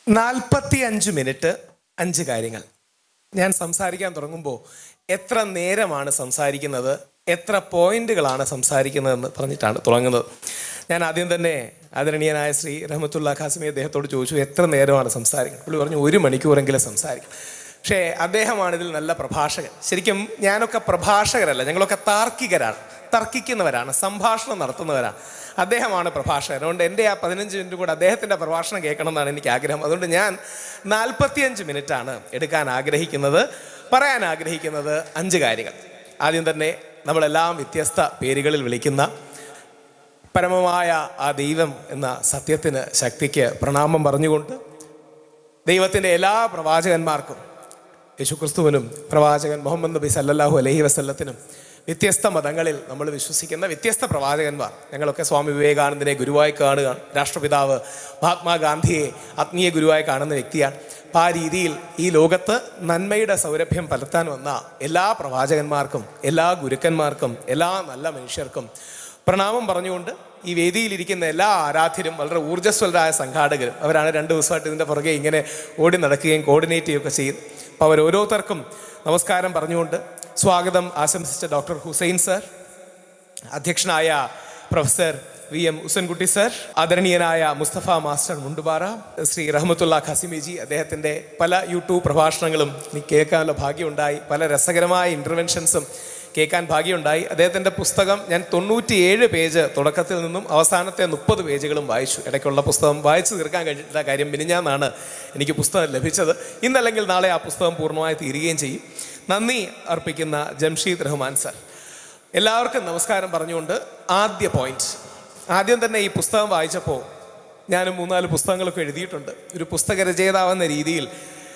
നാൽപ്പത്തി അഞ്ച് മിനിറ്റ് അഞ്ച് കാര്യങ്ങൾ ഞാൻ സംസാരിക്കാൻ തുടങ്ങുമ്പോൾ എത്ര നേരമാണ് സംസാരിക്കുന്നത് എത്ര പോയിന്റുകളാണ് സംസാരിക്കുന്നതെന്ന് പറഞ്ഞിട്ടാണ് തുടങ്ങുന്നത് ഞാൻ ആദ്യം തന്നെ ആദരണീയനായ ശ്രീ റഹമത്തുള്ള ഖാസിമി അദ്ദേഹത്തോട് ചോദിച്ചു എത്ര നേരമാണ് സംസാരിക്കുന്നത് പുള്ളി പറഞ്ഞു ഒരു മണിക്കൂറെങ്കിലും സംസാരിക്കും പക്ഷേ അദ്ദേഹമാണ് ഇതിൽ നല്ല പ്രഭാഷകൻ ശരിക്കും ഞാനൊക്കെ പ്രഭാഷകരല്ല ഞങ്ങളൊക്കെ താർക്കികരാണ് തർക്കിക്കുന്നവരാണ് സംഭാഷണം നടത്തുന്നവരാണ് അദ്ദേഹമാണ് പ്രഭാഷകൻ അതുകൊണ്ട് എൻ്റെ ആ പതിനഞ്ച് മിനിറ്റ് കൂടെ അദ്ദേഹത്തിൻ്റെ പ്രഭാഷണം കേൾക്കണം എന്നാണ് എനിക്ക് ആഗ്രഹം അതുകൊണ്ട് ഞാൻ നാൽപ്പത്തിയഞ്ച് മിനിറ്റാണ് എടുക്കാൻ ആഗ്രഹിക്കുന്നത് പറയാൻ ആഗ്രഹിക്കുന്നത് അഞ്ച് കാര്യങ്ങൾ ആദ്യം തന്നെ നമ്മളെല്ലാം വ്യത്യസ്ത പേരുകളിൽ വിളിക്കുന്ന പരമമായ ആ ദൈവം എന്ന സത്യത്തിന് ശക്തിക്ക് പ്രണാമം പറഞ്ഞുകൊണ്ട് ദൈവത്തിൻ്റെ എല്ലാ പ്രവാചകന്മാർക്കും യേശുക്രിസ്തുവിനും പ്രവാചകൻ മുഹമ്മദ് നബി സല്ലല്ലാഹു അലൈഹി വസല്ലത്തിനും വ്യത്യസ്ത മതങ്ങളിൽ നമ്മൾ വിശ്വസിക്കുന്ന വ്യത്യസ്ത പ്രവാചകന്മാർ ഞങ്ങളൊക്കെ സ്വാമി വിവേകാനന്ദനെ ഗുരുവായി കാണുകയാണ് രാഷ്ട്രപിതാവ് മഹാത്മാഗാന്ധിയെ ആത്മീയ ഗുരുവായി കാണുന്ന വ്യക്തിയാണ് അപ്പം ആ രീതിയിൽ ഈ ലോകത്ത് നന്മയുടെ സൗരഭ്യം പലർത്താൻ വന്ന എല്ലാ പ്രവാചകന്മാർക്കും എല്ലാ ഗുരുക്കന്മാർക്കും എല്ലാ നല്ല മനുഷ്യർക്കും പ്രണാമം പറഞ്ഞുകൊണ്ട് ഈ വേദിയിലിരിക്കുന്ന എല്ലാ ആരാധ്യരും വളരെ ഊർജ്ജസ്വലരായ സംഘാടകരും അവരാണ് രണ്ട് ദിവസമായിട്ട് ഇതിൻ്റെ പുറകെ ഇങ്ങനെ ഓടി നടക്കുകയും കോർഡിനേറ്റ് ചെയ്യുകയൊക്കെ ചെയ്യും അപ്പോൾ അവർ ഓരോരുത്തർക്കും നമസ്കാരം പറഞ്ഞുകൊണ്ട് സ്വാഗതം ആശംസിച്ച ഡോക്ടർ ഹുസൈൻ സർ അധ്യക്ഷനായ professor V M Usankutty sir ആദരണീയനായ മുസ്തഫ മാസ്റ്റർ മുണ്ടുപാറ ശ്രീ റഹ്മത്തുള്ള ഖസിമിജി അദ്ദേഹത്തിൻ്റെ പല യൂട്യൂബ് പ്രഭാഷണങ്ങളും എനിക്ക് കേൾക്കാനുള്ള ഭാഗ്യമുണ്ടായി പല രസകരമായ ഇൻ്റർവെൻഷൻസും കേൾക്കാൻ ഭാഗ്യമുണ്ടായി അദ്ദേഹത്തിൻ്റെ പുസ്തകം ഞാൻ തൊണ്ണൂറ്റിയേഴ് പേജ് തുടക്കത്തിൽ നിന്നും അവസാനത്തെ മുപ്പത് പേജുകളും വായിച്ചു ഇടയ്ക്കുള്ള പുസ്തകം വായിച്ചു തീർക്കാൻ കഴിഞ്ഞിട്ടുള്ള കാര്യം മിനിഞ്ഞാന്നാണ് എനിക്ക് പുസ്തകം ലഭിച്ചത് ഇന്നല്ലെങ്കിൽ നാളെ ആ പുസ്തകം പൂർണ്ണമായി തീരുകയും ചെയ്യും നന്ദി അർപ്പിക്കുന്ന ജംഷീദ് റഹ്മാൻ സർ എല്ലാവർക്കും നമസ്കാരം പറഞ്ഞുകൊണ്ട് ആദ്യ പോയിന്റ് ആദ്യം തന്നെ ഈ പുസ്തകം വായിച്ചപ്പോൾ ഞാൻ മൂന്നാല് പുസ്തകങ്ങളൊക്കെ എഴുതിയിട്ടുണ്ട് ഒരു പുസ്തക രചയിതാവെന്ന രീതിയിൽ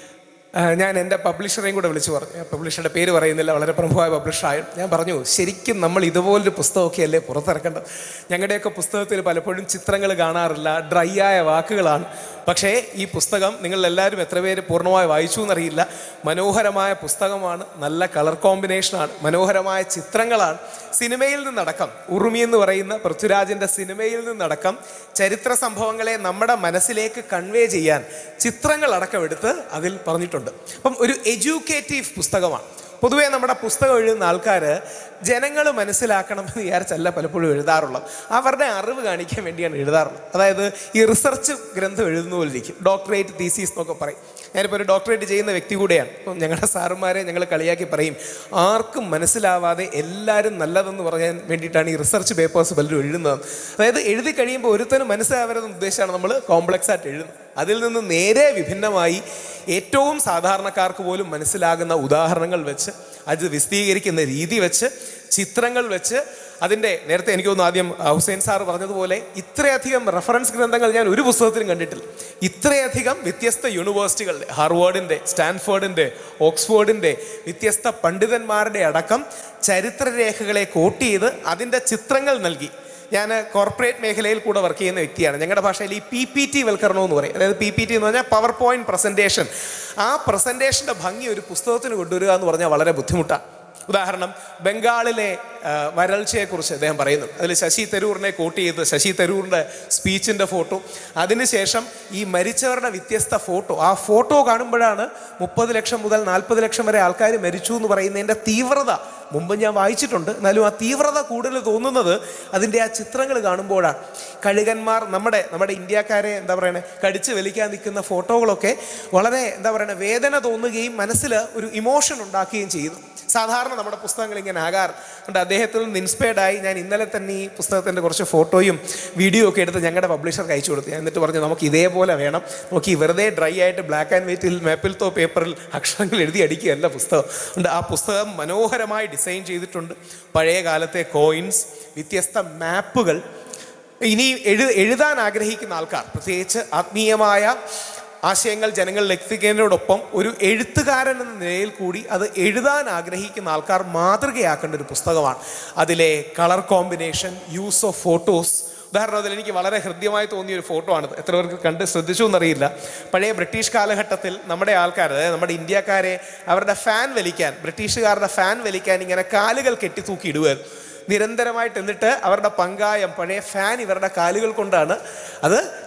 ആ, ഞാൻ എൻ്റെ പബ്ലിഷറേയും കൂടെ വിളിച്ചു പറഞ്ഞു പബ്ലിഷറുടെ പേര് പറയുന്നില്ല വളരെ പ്രമുഖമായ പബ്ലിഷറായ ഞാൻ പറഞ്ഞു ശരിക്കും നമ്മൾ ഇതുപോലൊരു പുസ്തകമൊക്കെ അല്ലേ പുറത്തിറക്കേണ്ടത് ഞങ്ങളുടെയൊക്കെ പുസ്തകത്തിൽ പലപ്പോഴും ചിത്രങ്ങൾ കാണാറില്ല ഡ്രൈ ആയ വാക്കുകളാണ് പക്ഷേ ഈ പുസ്തകം നിങ്ങൾ എല്ലാവരും എത്ര പേര് പൂർണ്ണമായി വായിച്ചു എന്നറിയില്ല മനോഹരമായ പുസ്തകമാണ് നല്ല കളർ കോമ്പിനേഷനാണ് മനോഹരമായ ചിത്രങ്ങളാണ് സിനിമയിൽ നിന്നടക്കം ഉറുമി എന്ന് പറയുന്ന പൃഥ്വിരാജിൻ്റെ സിനിമയിൽ നിന്നടക്കം ചരിത്ര സംഭവങ്ങളെ നമ്മുടെ മനസ്സിലേക്ക് കൺവേ ചെയ്യാൻ ചിത്രങ്ങൾ അടക്കം എടുത്ത് അതിൽ പറഞ്ഞിട്ടുണ്ട് അപ്പം ഒരു എഡ്യൂക്കേറ്റീവ് പുസ്തകമാണ് പൊതുവേ നമ്മുടെ പുസ്തകം എഴുതുന്ന ആൾക്കാർ ജനങ്ങൾ മനസ്സിലാക്കണമെന്ന് വിചാരിച്ചല്ല പലപ്പോഴും എഴുതാറുള്ളത് അവരുടെ അറിവ് കാണിക്കാൻ വേണ്ടിയാണ് എഴുതാറുള്ളത് അതായത് ഈ റിസർച്ച് ഗ്രന്ഥം എഴുതുന്ന പോലെ ഇരിക്കും ഡോക്ടറേറ്റ് തീസീസ് എന്നൊക്കെ പറയും ഞാനിപ്പോൾ ഒരു ഡോക്ടറേറ്റ് ചെയ്യുന്ന വ്യക്തി കൂടെയാണ് അപ്പം ഞങ്ങളുടെ സാറുമാരെ ഞങ്ങൾ കളിയാക്കി പറയും ആർക്കും മനസ്സിലാവാതെ എല്ലാവരും നല്ലതെന്ന് പറയാൻ വേണ്ടിയിട്ടാണ് ഈ റിസർച്ച് പേപ്പേഴ്സ് പലരും എഴുതുന്നത് അതായത് എഴുതി കഴിയുമ്പോൾ ഒരുത്തനും മനസ്സിലാവരുതെന്ന് ഉദ്ദേശമാണ് നമ്മൾ കോംപ്ലക്സ് ആയിട്ട് എഴുതുന്നത് അതിൽ നിന്ന് നേരെ വിഭിന്നമായി ഏറ്റവും സാധാരണക്കാർക്ക് പോലും മനസ്സിലാകുന്ന ഉദാഹരണങ്ങൾ വെച്ച് അത് വിശദീകരിക്കുന്ന രീതി വെച്ച് ചിത്രങ്ങൾ വെച്ച് അതിൻ്റെ നേരത്തെ എനിക്ക് തോന്നുന്നു ആദ്യം ആ, ഹുസൈൻ സാർ പറഞ്ഞതുപോലെ ഇത്രയധികം റെഫറൻസ് ഗ്രന്ഥങ്ങൾ ഞാൻ ഒരു പുസ്തകത്തിലും കണ്ടിട്ടില്ല ഇത്രയധികം വ്യത്യസ്ത യൂണിവേഴ്സിറ്റികളുടെ ഹാർവേഡിൻ്റെ സ്റ്റാൻഫോർഡിൻ്റെ ഓക്സ്ഫോർഡിൻ്റെ വ്യത്യസ്ത പണ്ഡിതന്മാരുടെ അടക്കം ചരിത്രരേഖകളെ കോട്ട് ചെയ്ത് അതിൻ്റെ ചിത്രങ്ങൾ നൽകി ഞാൻ കോർപ്പറേറ്റ് മേഖലയിൽ കൂടെ വർക്ക് ചെയ്യുന്ന വ്യക്തിയാണ് ഞങ്ങളുടെ ഭാഷയിൽ ഈ പി പി ടി വൽക്കരണം എന്ന് പറയും അതായത് പി പി ടി എന്ന് പറഞ്ഞാൽ പവർ പോയിന്റ് പ്രസൻറ്റേഷൻ ആ പ്രസൻറ്റേഷൻ്റെ ഭംഗി ഒരു പുസ്തകത്തിന് കൊണ്ടുവരിക എന്ന് പറഞ്ഞാൽ വളരെ ബുദ്ധിമുട്ടാണ് ഉദാഹരണം ബംഗാളിലെ ആ, വരൾച്ചയെക്കുറിച്ച് അദ്ദേഹം പറയുന്നു അതിൽ ശശി തരൂറിനെ കോട്ട് ചെയ്ത് ശശി തരൂറിൻ്റെ സ്പീച്ചിൻ്റെ ഫോട്ടോ അതിനുശേഷം ഈ മരിച്ചവരുടെ വ്യത്യസ്ത ഫോട്ടോ ആ ഫോട്ടോ കാണുമ്പോഴാണ് മുപ്പത് ലക്ഷം മുതൽ നാൽപ്പത് ലക്ഷം വരെ ആൾക്കാർ മരിച്ചു എന്ന് പറയുന്നതിൻ്റെ തീവ്രത മുമ്പ് ഞാൻ വായിച്ചിട്ടുണ്ട് എന്നാലും ആ തീവ്രത കൂടുതൽ തോന്നുന്നത് അതിൻ്റെ ആ ചിത്രങ്ങൾ കാണുമ്പോഴാണ് കഴുകന്മാർ നമ്മുടെ നമ്മുടെ ഇന്ത്യക്കാരെ എന്താ പറയണേ കടിച്ച് വലിക്കാൻ നിൽക്കുന്ന ഫോട്ടോകളൊക്കെ വളരെ എന്താ പറയണേ വേദന തോന്നുകയും മനസ്സിൽ ഒരു ഇമോഷൻ ഉണ്ടാക്കുകയും ചെയ്യുന്നു സാധാരണ നമ്മുടെ പുസ്തകങ്ങൾ ഇങ്ങനെ ആകാറ് അതുകൊണ്ട് അദ്ദേഹത്തിൽ നിന്ന് ഇൻസ്പയർഡ് ആയി ഞാൻ ഇന്നലെ തന്നെ ഈ പുസ്തകത്തിൻ്റെ കുറച്ച് ഫോട്ടോയും വീഡിയോ ഒക്കെ എടുത്ത് ഞങ്ങളുടെ പബ്ലിഷർക്ക് അയച്ചു കൊടുത്തു ഞാൻ എന്നിട്ട് പറഞ്ഞു നമുക്ക് ഇതേപോലെ വേണം നമുക്ക് ഈ വെറുതെ ഡ്രൈ ആയിട്ട് ബ്ലാക്ക് ആൻഡ് വൈറ്റിൽ മേപ്പിൽത്തോ പേപ്പറിൽ അക്ഷരങ്ങൾ എഴുതി അടിക്കുകയല്ല പുസ്തകം അതുകൊണ്ട് ആ പുസ്തകം മനോഹരമായി ഡിസൈൻ ചെയ്തിട്ടുണ്ട് പഴയ കാലത്തെ കോയിൻസ് വ്യത്യസ്ത മാപ്പുകൾ ഇനി എഴു എഴുതാൻ ആഗ്രഹിക്കുന്ന ആൾക്കാർ പ്രത്യേകിച്ച് ആത്മീയമായ ആശയങ്ങൾ ജനങ്ങളിൽ എത്തിക്കുന്നതിനോടൊപ്പം ഒരു എഴുത്തുകാരൻ എന്ന നിലയിൽ കൂടി അത് എഴുതാൻ ആഗ്രഹിക്കുന്ന ആൾക്കാർ മാതൃകയാക്കേണ്ട ഒരു പുസ്തകമാണ് അതിലെ colour combination use of photos ഉദാഹരണത്തിൽ എനിക്ക് വളരെ ഹൃദ്യമായി തോന്നിയ ഒരു ഫോട്ടോ ആണ് എത്ര പേർക്ക് കണ്ട് ശ്രദ്ധിച്ചു എന്നറിയില്ല പഴയ ബ്രിട്ടീഷ് കാലഘട്ടത്തിൽ നമ്മുടെ ആൾക്കാർ അതായത് നമ്മുടെ ഇന്ത്യക്കാരെ അവരുടെ ഫാൻ വലിക്കാൻ ബ്രിട്ടീഷുകാരുടെ ഫാൻ വലിക്കാൻ ഇങ്ങനെ കാലുകൾ കെട്ടി തൂക്കി ഇടുമായിരുന്നു നിരന്തരമായിട്ട് എന്നിട്ട് അവരുടെ പങ്കായം പഴയ ഫാൻ ഇവരുടെ കാലുകൾ കൊണ്ടാണ് അത്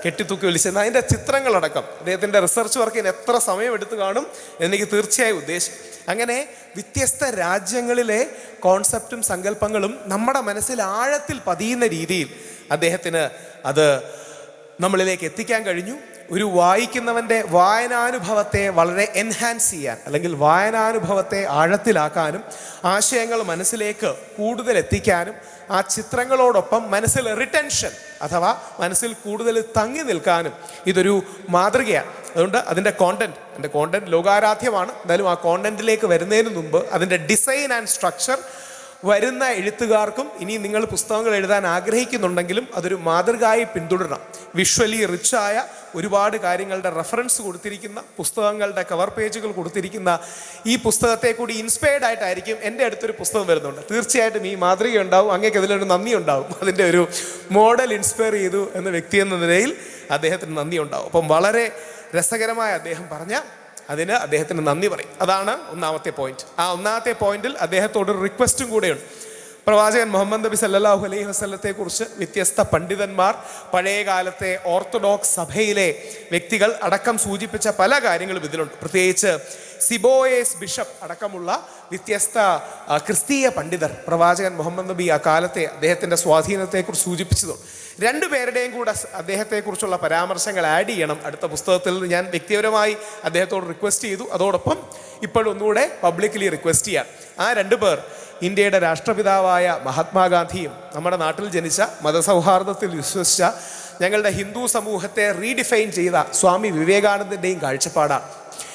കെട്ടിത്തൂക്കി വിളിച്ചെന്ന് അതിൻ്റെ ചിത്രങ്ങളടക്കം അദ്ദേഹത്തിൻ്റെ റിസർച്ച് വർക്കിന് എത്ര സമയം എടുത്തു കാണും എനിക്ക് തീർച്ചയായും ഉദ്ദേശം അങ്ങനെ വ്യത്യസ്ത രാജ്യങ്ങളിലെ കോൺസെപ്റ്റും സങ്കല്പങ്ങളും നമ്മുടെ മനസ്സിൽ ആഴത്തിൽ പതിയുന്ന രീതിയിൽ അദ്ദേഹത്തിന് അത് നമ്മളിലേക്ക് എത്തിക്കാൻ കഴിഞ്ഞു ഒരു വായിക്കുന്നവൻ്റെ വായനാനുഭവത്തെ വളരെ എൻഹാൻസ് ചെയ്യാൻ അല്ലെങ്കിൽ വായനാനുഭവത്തെ ആഴത്തിലാക്കാനും ആശയങ്ങൾ മനസ്സിലേക്ക് കൂടുതൽ എത്തിക്കാനും ആ ചിത്രങ്ങളോടൊപ്പം മനസ്സിൽ റിട്ടൻഷൻ അഥവാ മനസ്സിൽ കൂടുതൽ തങ്ങി നിൽക്കാനും ഇതൊരു മാതൃകയാണ് അതുകൊണ്ട് അതിൻ്റെ കോണ്ടന്റ് എൻ്റെ കോണ്ടന്റ് ലോകാരാധ്യമാണ് എന്തായാലും ആ കോണ്ടന്റിലേക്ക് വരുന്നതിന് മുമ്പ് അതിൻ്റെ ഡിസൈൻ ആൻഡ് സ്ട്രക്ചർ വരുന്ന എഴുത്തുകാർക്കും ഇനി നിങ്ങൾ പുസ്തകങ്ങൾ എഴുതാൻ ആഗ്രഹിക്കുന്നുണ്ടെങ്കിലും അതൊരു മാതൃകയായി പിന്തുടരണം വിഷ്വലി റിച്ചായ ഒരുപാട് കാര്യങ്ങളുടെ റെഫറൻസ് കൊടുത്തിരിക്കുന്ന പുസ്തകങ്ങളുടെ കവർ പേജുകൾ കൊടുത്തിരിക്കുന്ന ഈ പുസ്തകത്തെ കൂടി ഇൻസ്പയർഡ് ആയിട്ടായിരിക്കും എൻ്റെ അടുത്തൊരു പുസ്തകം വരുന്നുണ്ട് തീർച്ചയായിട്ടും ഈ മാതൃക ഉണ്ടാവും അങ്ങേക്ക് അതിലൊരു നന്ദി ഉണ്ടാവും അതിൻ്റെ ഒരു മോഡൽ ഇൻസ്പയർ ചെയ്തു എന്ന വ്യക്തി എന്ന നിലയിൽ അദ്ദേഹത്തിന് നന്ദി ഉണ്ടാവും അപ്പം വളരെ രസകരമായ അദ്ദേഹം പറഞ്ഞ അതിന് അദ്ദേഹത്തിന് നന്ദി പറയും അതാണ് ഒന്നാമത്തെ പോയിന്റ് ആ ഒന്നാമത്തെ പോയിന്റിൽ അദ്ദേഹത്തോട് ഒരു റിക്വസ്റ്റും കൂടെയുണ്ട് പ്രവാചകൻ മുഹമ്മദ് നബി സല്ലല്ലാഹു അലൈഹി വസല്ലത്തെ കുറിച്ച് വ്യത്യസ്ത പണ്ഡിതന്മാർ പഴയ കാലത്തെ ഓർത്തഡോക്സ് സഭയിലെ വ്യക്തികൾ അടക്കം സൂചിപ്പിച്ച പല കാര്യങ്ങളും ഇതിലുണ്ട് പ്രത്യേകിച്ച് സിബോയേസ് ബിഷപ്പ് അടക്കമുള്ള വ്യത്യസ്ത ആ, ക്രിസ്തീയ പണ്ഡിതർ പ്രവാചകൻ മുഹമ്മദ് നബി ആ കാലത്തെ അദ്ദേഹത്തിൻ്റെ സ്വാധീനത്തെക്കുറിച്ച് സൂചിപ്പിച്ചതുണ്ട് രണ്ടുപേരുടെയും കൂടെ സ് അദ്ദേഹത്തെക്കുറിച്ചുള്ള പരാമർശങ്ങൾ ആഡ് ചെയ്യണം അടുത്ത പുസ്തകത്തിൽ നിന്ന് ഞാൻ വ്യക്തിപരമായി അദ്ദേഹത്തോട് റിക്വസ്റ്റ് ചെയ്തു അതോടൊപ്പം ഇപ്പോഴൊന്നുകൂടെ പബ്ലിക്കലി റിക്വസ്റ്റ് ചെയ്യാം ആ രണ്ടു പേർ ഇന്ത്യയുടെ രാഷ്ട്രപിതാവായ മഹാത്മാഗാന്ധിയും നമ്മുടെ നാട്ടിൽ ജനിച്ച മതസൗഹാർദ്ദത്തിൽ വിശ്വസിച്ച ഞങ്ങളുടെ ഹിന്ദു സമൂഹത്തെ റീഡിഫൈൻ ചെയ്ത സ്വാമി വിവേകാനന്ദൻ്റെയും കാഴ്ചപ്പാടാണ്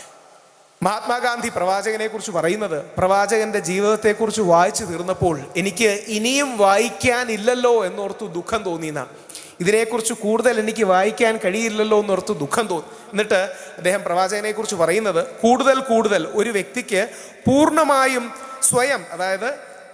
മഹാത്മാഗാന്ധി പ്രവാചകനെ കുറിച്ച് പറയുന്നത് പ്രവാചകന്റെ ജീവിതത്തെക്കുറിച്ച് വായിച്ചു തീർന്നപ്പോൾ എനിക്ക് ഇനിയും വായിക്കാനില്ലല്ലോ എന്നോർത്ത് ദുഃഖം തോന്നിയെന്നാണ് ഇതിനെക്കുറിച്ച് കൂടുതൽ എനിക്ക് വായിക്കാൻ കഴിയില്ലല്ലോ എന്നോർത്ത് ദുഃഖം തോന്നി എന്നിട്ട് അദ്ദേഹം പ്രവാചകനെ കുറിച്ച് പറയുന്നത് കൂടുതൽ കൂടുതൽ ഒരു വ്യക്തിക്ക് പൂർണ്ണമായും സ്വയം അതായത്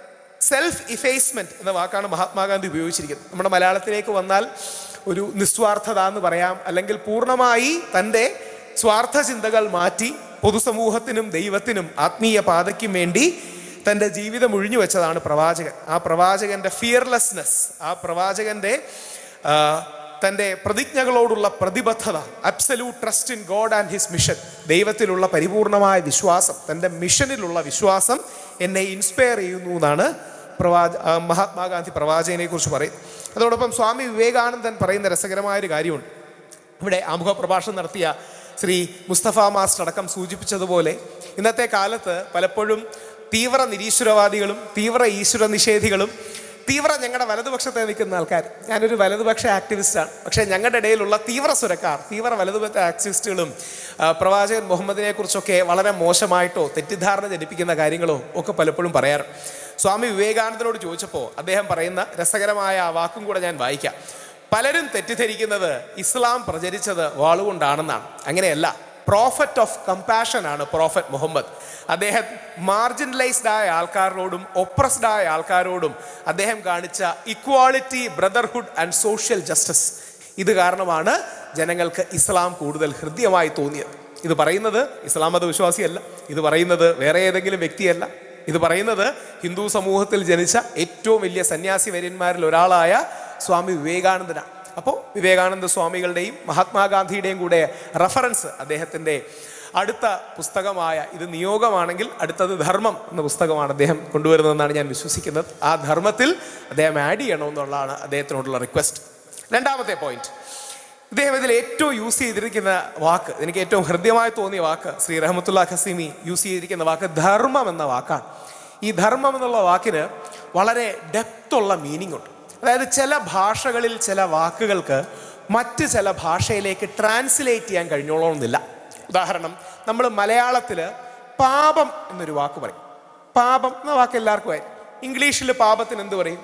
സെൽഫ് ഇഫേസ്മെന്റ് എന്ന വാക്കാണ് മഹാത്മാഗാന്ധി ഉപയോഗിച്ചിരിക്കുന്നത് നമ്മുടെ മലയാളത്തിലേക്ക് വന്നാൽ ഒരു നിസ്വാർത്ഥത എന്ന് പറയാം അല്ലെങ്കിൽ പൂർണ്ണമായി തൻ്റെ സ്വാർത്ഥ ചിന്തകൾ മാറ്റി പൊതുസമൂഹത്തിനും ദൈവത്തിനും ആത്മീയ പാതയ്ക്കും വേണ്ടി തൻ്റെ ജീവിതം ഒഴിഞ്ഞു വെച്ചതാണ് പ്രവാചകൻ ആ പ്രവാചകന്റെ ഫിയർലെസ്നെസ് ആ പ്രവാചകന്റെ ആ, തൻ്റെ പ്രതിജ്ഞകളോടുള്ള പ്രതിബദ്ധത absolute trust in God and his mission ദൈവത്തിലുള്ള പരിപൂർണമായ വിശ്വാസം തൻ്റെ മിഷനിലുള്ള വിശ്വാസം എന്നെ ഇൻസ്പയർ ചെയ്യുന്നു എന്നാണ് പ്രവാച ആ, മഹാത്മാഗാന്ധി പ്രവാചകനെ കുറിച്ച് പറയും അതോടൊപ്പം സ്വാമി വിവേകാനന്ദൻ പറയുന്ന രസകരമായ ഒരു കാര്യമുണ്ട് ഇവിടെ ആമുഖ പ്രഭാഷണം നടത്തിയ ശ്രീ മുസ്തഫ മാസ്റ്റർ അടക്കം സൂചിപ്പിച്ചതുപോലെ ഇന്നത്തെ കാലത്ത് പലപ്പോഴും തീവ്ര നിരീശ്വരവാദികളും തീവ്ര ഈശ്വര നിഷേധികളും തീവ്ര ഞങ്ങളുടെ വലതുപക്ഷത്തെ നിൽക്കുന്ന ആൾക്കാർ ഞാനൊരു വലതുപക്ഷ ആക്ടിവിസ്റ്റാണ് പക്ഷേ ഞങ്ങളുടെ ഇടയിലുള്ള തീവ്ര സുരക്കാർ തീവ്ര വലതുപക്ഷ ആക്ടിവിസ്റ്റുകളും ആ, പ്രവാചകൻ മുഹമ്മദിനെ കുറിച്ചൊക്കെ വളരെ മോശമായിട്ടോ തെറ്റിദ്ധാരണ ജനിപ്പിക്കുന്ന കാര്യങ്ങളോ ഒക്കെ പലപ്പോഴും പറയാറുണ്ട് സ്വാമി വിവേകാനന്ദനോട് ചോദിച്ചപ്പോൾ അദ്ദേഹം പറയുന്ന രസകരമായ ആ വാക്കും കൂടെ ഞാൻ വായിക്കാം പലരും തെറ്റിദ്ധരിക്കുന്നത് ഇസ്ലാം പ്രചരിച്ചത് വാളുകൊണ്ടാണെന്നാണ് അങ്ങനെയല്ല പ്രോഫറ്റ് ഓഫ് കമ്പാഷൻ ആണ് പ്രോഫറ്റ് മുഹമ്മദ് അദ്ദേഹം മാർജിനലൈസ്ഡ് ആയ ആൾക്കാരോടും ഒപ്രസ്ഡ് ആയ ആൾക്കാരോടും അദ്ദേഹം കാണിച്ച equality brotherhood and social justice ഇത് കാരണമാണ് ജനങ്ങൾക്ക് ഇസ്ലാം കൂടുതൽ ഹൃദ്യമായി തോന്നിയത് ഇത് പറയുന്നത് ഇസ്ലാം മതവിശ്വാസിയല്ല ഇത് പറയുന്നത് വേറെ ഏതെങ്കിലും വ്യക്തിയല്ല ഇത് പറയുന്നത് ഹിന്ദു സമൂഹത്തിൽ ജനിച്ച ഏറ്റവും വലിയ സന്യാസി വര്യന്മാരിൽ ഒരാളായ സ്വാമി വിവേകാനന്ദനാണ് അപ്പോൾ വിവേകാനന്ദ സ്വാമികളുടെയും മഹാത്മാഗാന്ധിയുടെയും കൂടെ റഫറൻസ് അദ്ദേഹത്തിൻ്റെ അടുത്ത പുസ്തകമായ ഇത് നിയോഗമാണെങ്കിൽ അടുത്തത് ധർമ്മം എന്ന പുസ്തകമാണ് അദ്ദേഹം കൊണ്ടുവരുന്നതെന്നാണ് ഞാൻ വിശ്വസിക്കുന്നത് ആ ധർമ്മത്തിൽ അദ്ദേഹം ആഡ് ചെയ്യണമെന്നുള്ളതാണ് അദ്ദേഹത്തിനോടുള്ള റിക്വസ്റ്റ് രണ്ടാമത്തെ പോയിന്റ് ഇദ്ദേഹം ഇതിൽ ഏറ്റവും യൂസ് ചെയ്തിരിക്കുന്ന വാക്ക് എനിക്ക് ഏറ്റവും ഹൃദ്യമായി തോന്നിയ വാക്ക് ശ്രീ റഹമത്തുള്ള ഖസീമി യൂസ് ചെയ്തിരിക്കുന്ന വാക്ക് ധർമ്മം എന്ന വാക്കാണ് ഈ ധർമ്മം എന്നുള്ള വാക്കിന് വളരെ ഡെപ്തുള്ള മീനിങ് ഉണ്ട് അതായത് ചില ഭാഷകളിൽ ചില വാക്കുകൾക്ക് മറ്റ് ചില ഭാഷയിലേക്ക് ട്രാൻസ്ലേറ്റ് ചെയ്യാൻ കഴിഞ്ഞോളണമെന്നില്ല ഉദാഹരണം നമ്മൾ മലയാളത്തിൽ പാപം എന്നൊരു വാക്ക് പറയും പാപം എന്ന വാക്ക് എല്ലാവർക്കും ആയി ഇംഗ്ലീഷിൽ പാപത്തിന് എന്ത് പറയും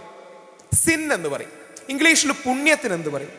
സിൻ എന്ന് പറയും ഇംഗ്ലീഷിൽ പുണ്യത്തിന് എന്ത് പറയും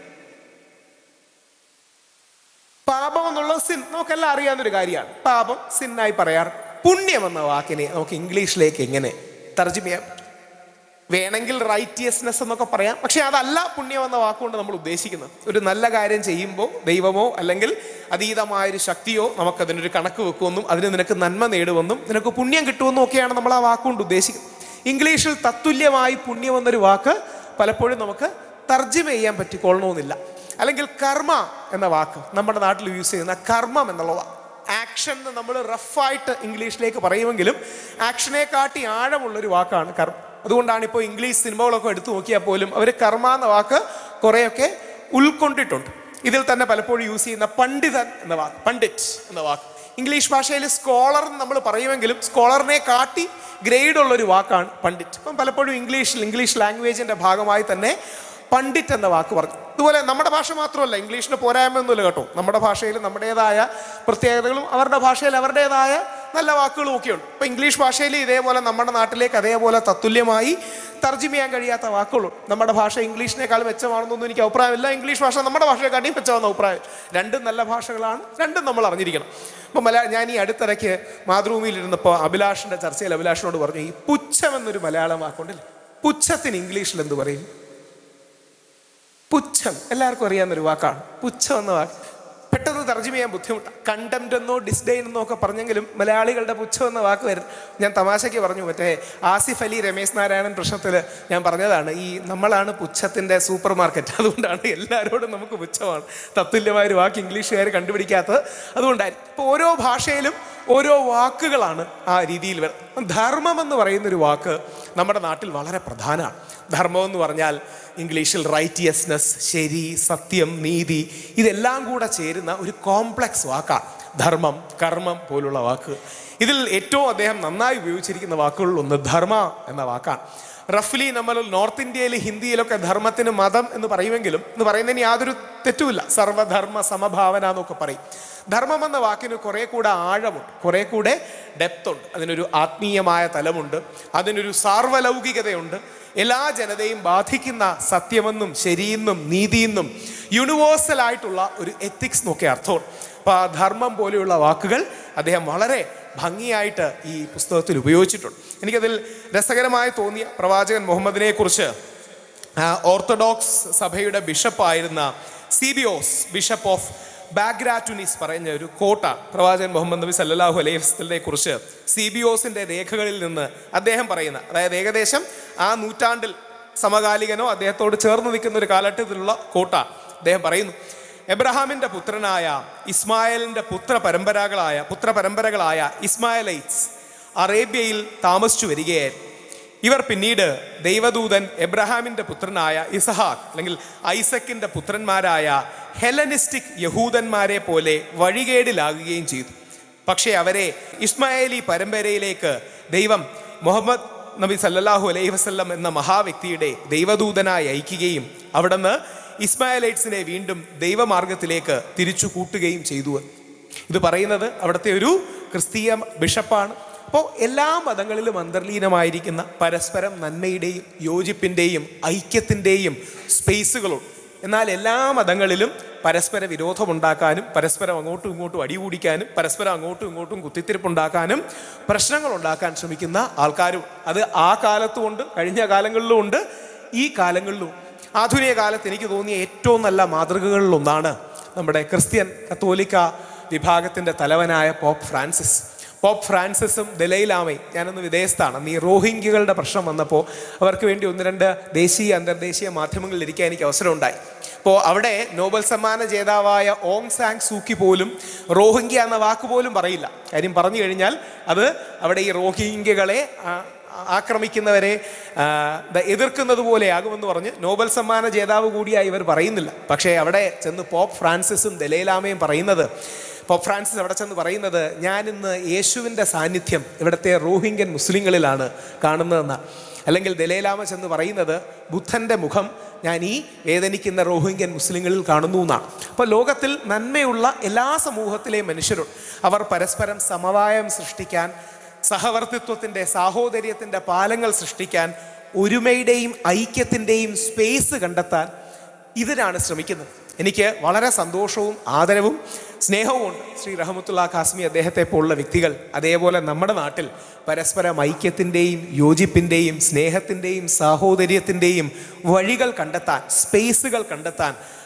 പാപം എന്നുള്ളത് സിൻ നമുക്കെല്ലാം അറിയാവുന്നൊരു കാര്യമാണ് പാപം സിന്നായി പറയാറ് പുണ്യം എന്ന വാക്കിനെ നമുക്ക് ഇംഗ്ലീഷിലേക്ക് എങ്ങനെ തർജ്ജമ ചെയ്യാം വേണമെങ്കിൽ റൈറ്റിയസ്നെസ് എന്നൊക്കെ പറയാം പക്ഷെ അതല്ല പുണ്യം എന്ന വാക്കുകൊണ്ട് നമ്മൾ ഉദ്ദേശിക്കുന്നത് ഒരു നല്ല കാര്യം ചെയ്യുമ്പോൾ ദൈവമോ അല്ലെങ്കിൽ അതീതമായൊരു ശക്തിയോ നമുക്കതിനൊരു കണക്ക് വെക്കുമെന്നും അതിന് നിനക്ക് നന്മ നേടുമെന്നും നിനക്ക് പുണ്യം കിട്ടുമെന്നും ഒക്കെയാണ് നമ്മൾ ആ വാക്കുകൊണ്ട് ഉദ്ദേശിക്കുന്നത് ഇംഗ്ലീഷിൽ തത്തുല്യമായി പുണ്യം എന്നൊരു വാക്ക് പലപ്പോഴും നമുക്ക് തർജ്ജമ ചെയ്യാൻ പറ്റിക്കൊള്ളണമെന്നില്ല അല്ലെങ്കിൽ കർമ്മ എന്ന വാക്ക് നമ്മുടെ നാട്ടിൽ യൂസ് ചെയ്യുന്ന കർമ്മം എന്നുള്ള വാക്ക് ആക്ഷൻ എന്ന് നമ്മൾ റഫായിട്ട് ഇംഗ്ലീഷിലേക്ക് പറയുമെങ്കിലും ആക്ഷനെ കാട്ടി ആഴമുള്ളൊരു വാക്കാണ് കർമ്മം അതുകൊണ്ടാണ് ഇപ്പോൾ ഇംഗ്ലീഷ് സിനിമകളൊക്കെ എടുത്തു നോക്കിയാൽ പോലും അവർ കർമ്മ എന്ന വാക്ക് കുറേയൊക്കെ ഉൾക്കൊണ്ടിട്ടുണ്ട് ഇതിൽ തന്നെ പലപ്പോഴും യൂസ് ചെയ്യുന്ന പണ്ഡിതൻ എന്ന വാക്ക് പണ്ഡിറ്റ് എന്ന വാക്ക് ഇംഗ്ലീഷ് ഭാഷയിൽ സ്കോളർ എന്ന് നമ്മൾ പറയുമെങ്കിലും സ്കോളറിനെ കാട്ടി ഗ്രേഡ് ഉള്ളൊരു വാക്കാണ് പണ്ഡിറ്റ് ഇപ്പം പലപ്പോഴും ഇംഗ്ലീഷിൽ ഇംഗ്ലീഷ് ലാംഗ്വേജിൻ്റെ ഭാഗമായി തന്നെ പണ്ഡിറ്റ് എന്ന വാക്ക് പറഞ്ഞു അതുപോലെ നമ്മുടെ ഭാഷ മാത്രമല്ല ഇംഗ്ലീഷിന് പോരായ്മയൊന്നുമില്ല കേട്ടോ നമ്മുടെ ഭാഷയിൽ നമ്മുടേതായ പ്രത്യേകതകളും അവരുടെ ഭാഷയിൽ അവരുടേതായ നല്ല വാക്കുകളും ഒക്കെ ഉണ്ട് ഇപ്പം ഇംഗ്ലീഷ് ഭാഷയിൽ ഇതേപോലെ നമ്മുടെ നാട്ടിലേക്ക് അതേപോലെ തത്തുല്യമായി തർജ്ജിമ ചെയ്യാൻ കഴിയാത്ത വാക്കുകളും നമ്മുടെ ഭാഷ ഇംഗ്ലീഷിനേക്കാൾ മെച്ചമാണെന്നൊന്നും എനിക്ക് അഭിപ്രായമില്ല ഇംഗ്ലീഷ് ഭാഷ നമ്മുടെ ഭാഷയെക്കാട്ടിയും മെച്ചമാണെന്ന് അഭിപ്രായം രണ്ടും നല്ല ഭാഷകളാണ് രണ്ടും നമ്മൾ അറിഞ്ഞിരിക്കണം ഇപ്പം മല ഞാൻ ഈ അടുത്തിടയ്ക്ക് മാതൃഭൂമിയിൽ ഇരുന്നപ്പോൾ അഭിലാഷിൻ്റെ ചർച്ചയിൽ അഭിലാഷിനോട് പറഞ്ഞു ഈ പുച്ഛം എന്നൊരു മലയാളം വാക്കുണ്ടല്ലേ പുച്ഛത്തിന് ഇംഗ്ലീഷിൽ എന്ത് പറയും പുച്ഛം എല്ലാവർക്കും അറിയാവുന്നൊരു വാക്കാണ് പുച്ഛം എന്ന വാക്ക് പെട്ടെന്ന് തർജ്ജമ ചെയ്യാൻ ബുദ്ധിമുട്ടാണ് കണ്ടംറ്റ് എന്നോ ഡിസ്ഡെയിൻ എന്നോ ഒക്കെ പറഞ്ഞെങ്കിലും മലയാളികളുടെ പുച്ഛം എന്ന വാക്ക് വരും ഞാൻ തമാശയ്ക്ക് പറഞ്ഞു മറ്റേ ആസിഫ് അലി രമേശ് നാരായണൻ പ്രശ്നത്തിൽ ഞാൻ പറഞ്ഞതാണ് ഈ നമ്മളാണ് പുച്ഛത്തിൻ്റെ സൂപ്പർ മാർക്കറ്റ് അതുകൊണ്ടാണ് എല്ലാവരോടും നമുക്ക് പുച്ഛമാണ് തത്തുല്യമായ ഒരു വാക്ക് ഇംഗ്ലീഷുകാർ കണ്ടുപിടിക്കാത്തത് അതുകൊണ്ടായിരിക്കും ഇപ്പോൾ ഓരോ ഭാഷയിലും ഓരോ വാക്കുകളാണ് ആ രീതിയിൽ വരുന്നത് ധർമ്മം എന്ന് പറയുന്ന ഒരു വാക്ക് നമ്മുടെ നാട്ടിൽ വളരെ പ്രധാനമാണ് ധർമ്മം എന്ന് പറഞ്ഞാൽ ഇംഗ്ലീഷിൽ റൈറ്റിയസ്നെസ് ശരി സത്യം നീതി ഇതെല്ലാം കൂടെ ചേരുന്ന ഒരു കോംപ്ലക്സ് വാക്കാണ് ധർമ്മം കർമ്മം പോലുള്ള വാക്ക് ഇതിൽ ഏറ്റവും അദ്ദേഹം നന്നായി ഉപയോഗിച്ചിരിക്കുന്ന വാക്കുകളിൽ ഒന്ന് ധർമ്മ എന്ന വാക്കാണ് റഫ്ലി നമ്മൾ നോർത്ത് ഇന്ത്യയിൽ ഹിന്ദിയിലൊക്കെ ധർമ്മത്തിന് മതം എന്ന് പറയുമെങ്കിലും എന്ന് പറയുന്നതിന് യാതൊരു തെറ്റുമില്ല സർവധർമ്മ സമഭാവന എന്നൊക്കെ പറയും ധർമ്മം എന്ന വാക്കിന് കുറെ കൂടെ ആഴമുണ്ട് കുറെ കൂടെ ഡെപ്ത് ഉണ്ട് അതിനൊരു ആത്മീയമായ തലമുണ്ട് അതിനൊരു സാർവലൗകികതയുണ്ട് എല്ലാ ജനതയും ബാധിക്കുന്ന സത്യമെന്നും ശരിയെന്നും നീതിയെന്നും യൂണിവേഴ്സൽ ആയിട്ടുള്ള ഒരു എത്തിക്സ് എന്നൊക്കെ അർത്ഥമുണ്ട് അപ്പോൾ ആ ധർമ്മം പോലെയുള്ള വാക്കുകൾ അദ്ദേഹം വളരെ ഭംഗിയായിട്ട് ഈ പുസ്തകത്തിൽ ഉപയോഗിച്ചിട്ടുണ്ട് എനിക്കതിൽ രസകരമായി തോന്നിയ പ്രവാചകൻ മുഹമ്മദിനെ കുറിച്ച് ഓർത്തഡോക്സ് സഭയുടെ ബിഷപ്പായിരുന്ന സിബിയോസ് ബിഷപ്പ് ഓഫ് ബാഗ്രാറ്റുനിസ് പറയുന്ന ഒരു കോട്ടാണ് പ്രവാചകൻ മുഹമ്മദ് നബി സല്ലാഹു അലൈഹി വസ്ലിനെ കുറിച്ച് സിബിയോസിന്റെ രേഖകളിൽ നിന്ന് അദ്ദേഹം പറയുന്ന അതായത് ഏകദേശം ആ നൂറ്റാണ്ടിൽ സമകാലികനോ അദ്ദേഹത്തോട് ചേർന്ന് നിൽക്കുന്ന ഒരു കാലഘട്ടത്തിലുള്ള കോട്ട അദ്ദേഹം പറയുന്നു എബ്രഹാമിന്റെ പുത്രനായ ഇസ്മായിലിന്റെ പുത്ര പരമ്പരകളായ പുത്ര പരമ്പരകളായ ഇസ്മായിലൈറ്റ്സ് അറേബ്യയിൽ താമസിച്ചു വരികയായിരുന്നു ഇവർ പിന്നീട് ദൈവദൂതൻ എബ്രഹാമിന്റെ പുത്രനായ ഇസഹാക്ക് അല്ലെങ്കിൽ ഐസക്കിന്റെ പുത്രന്മാരായ ഹെലനിസ്റ്റിക് യഹൂദന്മാരെ പോലെ വഴികേടിലാകുകയും ചെയ്തു പക്ഷേ അവരെ ഇസ്മായേലി പരമ്പരയിലേക്ക് ദൈവം മുഹമ്മദ് നബി സല്ലല്ലാഹു അലൈഹി വസല്ലം എന്ന മഹാവ്യക്തിയുടെ ദൈവദൂതനായി അയക്കുകയും അവിടുന്ന് ഇസ്മായലൈറ്റ്സിനെ വീണ്ടും ദൈവമാർഗത്തിലേക്ക് തിരിച്ചു കൂട്ടുകയും ചെയ്തു ഇത് പറയുന്നത് അവിടുത്തെ ഒരു ക്രിസ്തീയ ബിഷപ്പാണ് അപ്പോൾ എല്ലാ മതങ്ങളിലും അന്തർലീനമായിരിക്കുന്ന പരസ്പരം നന്മയുടെയും യോജിപ്പിൻ്റെയും ഐക്യത്തിൻ്റെയും സ്പേസുകളുണ്ട് എന്നാൽ എല്ലാ മതങ്ങളിലും പരസ്പര വിരോധമുണ്ടാക്കാനും പരസ്പരം അങ്ങോട്ടും ഇങ്ങോട്ടും അടികൂടിക്കാനും പരസ്പരം അങ്ങോട്ടും ഇങ്ങോട്ടും കുത്തിത്തിരിപ്പുണ്ടാക്കാനും പ്രശ്നങ്ങൾ ഉണ്ടാക്കാൻ ശ്രമിക്കുന്ന ആൾക്കാരും അത് ആ കാലത്തും ഉണ്ട് കഴിഞ്ഞ കാലങ്ങളിലും ഉണ്ട് ഈ കാലങ്ങളിലും ആധുനിക കാലത്ത് എനിക്ക് തോന്നിയ ഏറ്റവും നല്ല മാതൃകകളിലൊന്നാണ് നമ്മുടെ ക്രിസ്ത്യൻ കത്തോലിക്ക വിഭാഗത്തിൻ്റെ തലവനായ പോപ്പ് ഫ്രാൻസിസ് പോപ്പ് ഫ്രാൻസിസും ദലൈലാമയും ഞാനൊന്ന് വിദേശത്താണ് അന്ന് ഈ റോഹിംഗ്യകളുടെ പ്രശ്നം വന്നപ്പോൾ അവർക്ക് വേണ്ടി ഒന്ന് രണ്ട് ദേശീയ അന്തർദേശീയ മാധ്യമങ്ങളിൽ ഇരിക്കാൻ എനിക്ക് അവസരമുണ്ടായി അപ്പോൾ അവിടെ നോബൽ സമ്മാന ജേതാവായ ഓങ് സാങ് സൂക്കി പോലും റോഹിംഗ്യ എന്ന വാക്ക് പോലും പറയില്ല കാര്യം പറഞ്ഞു കഴിഞ്ഞാൽ അത് അവിടെ ഈ റോഹിംഗ്യകളെ ആ, ആക്രമിക്കുന്നവരെ ആ, ദ- എതിർക്കുന്നത് പോലെയാകുമെന്ന് പറഞ്ഞ് നോബൽ സമ്മാന ജേതാവ് കൂടിയായി ഇവർ പറയുന്നില്ല പക്ഷേ അവിടെ ചെന്ന് പോപ്പ് ഫ്രാൻസിസും ദലൈലാമയും പറയുന്നത് പോപ്പ് ഫ്രാൻസിസ് അവിടെ ചെന്ന് പറയുന്നത് ഞാൻ ഇന്ന് യേശുവിൻ്റെ സാന്നിധ്യം ഇവിടുത്തെ റോഹിംഗ്യൻ മുസ്ലിങ്ങളിലാണ് കാണുന്നതെന്നാണ് അല്ലെങ്കിൽ ദലൈലാമ ചെന്ന് പറയുന്നത് ബുദ്ധൻ്റെ മുഖം ഞാൻ ഈ വേദനിക്കുന്ന റോഹിംഗ്യൻ മുസ്ലിങ്ങളിൽ കാണുന്നു എന്നാണ് അപ്പോൾ ലോകത്തിൽ നന്മയുള്ള എല്ലാ സമൂഹത്തിലെയും മനുഷ്യരും അവർ പരസ്പരം സമവായം സൃഷ്ടിക്കാൻ സഹവർത്തിത്വത്തിൻ്റെ സാഹോദര്യത്തിൻ്റെ പാലങ്ങൾ സൃഷ്ടിക്കാൻ ഒരുമയുടെയും ഐക്യത്തിൻ്റെയും സ്പേസ് കണ്ടെത്താൻ ഇതിനാണ് ശ്രമിക്കുന്നത് എനിക്ക് വളരെ സന്തോഷവും ആദരവും സ്നേഹവുമുണ്ട് ശ്രീ റഹമത്തുള്ള ഖാസ്മി അദ്ദേഹത്തെ പോലുള്ള വ്യക്തികൾ അതേപോലെ നമ്മുടെ നാട്ടിൽ പരസ്പരം ഐക്യത്തിൻ്റെയും യോജിപ്പിൻ്റെയും സ്നേഹത്തിൻ്റെയും സാഹോദര്യത്തിൻ്റെയും വഴികൾ കണ്ടെത്താൻ സ്പേസുകൾ കണ്ടെത്താൻ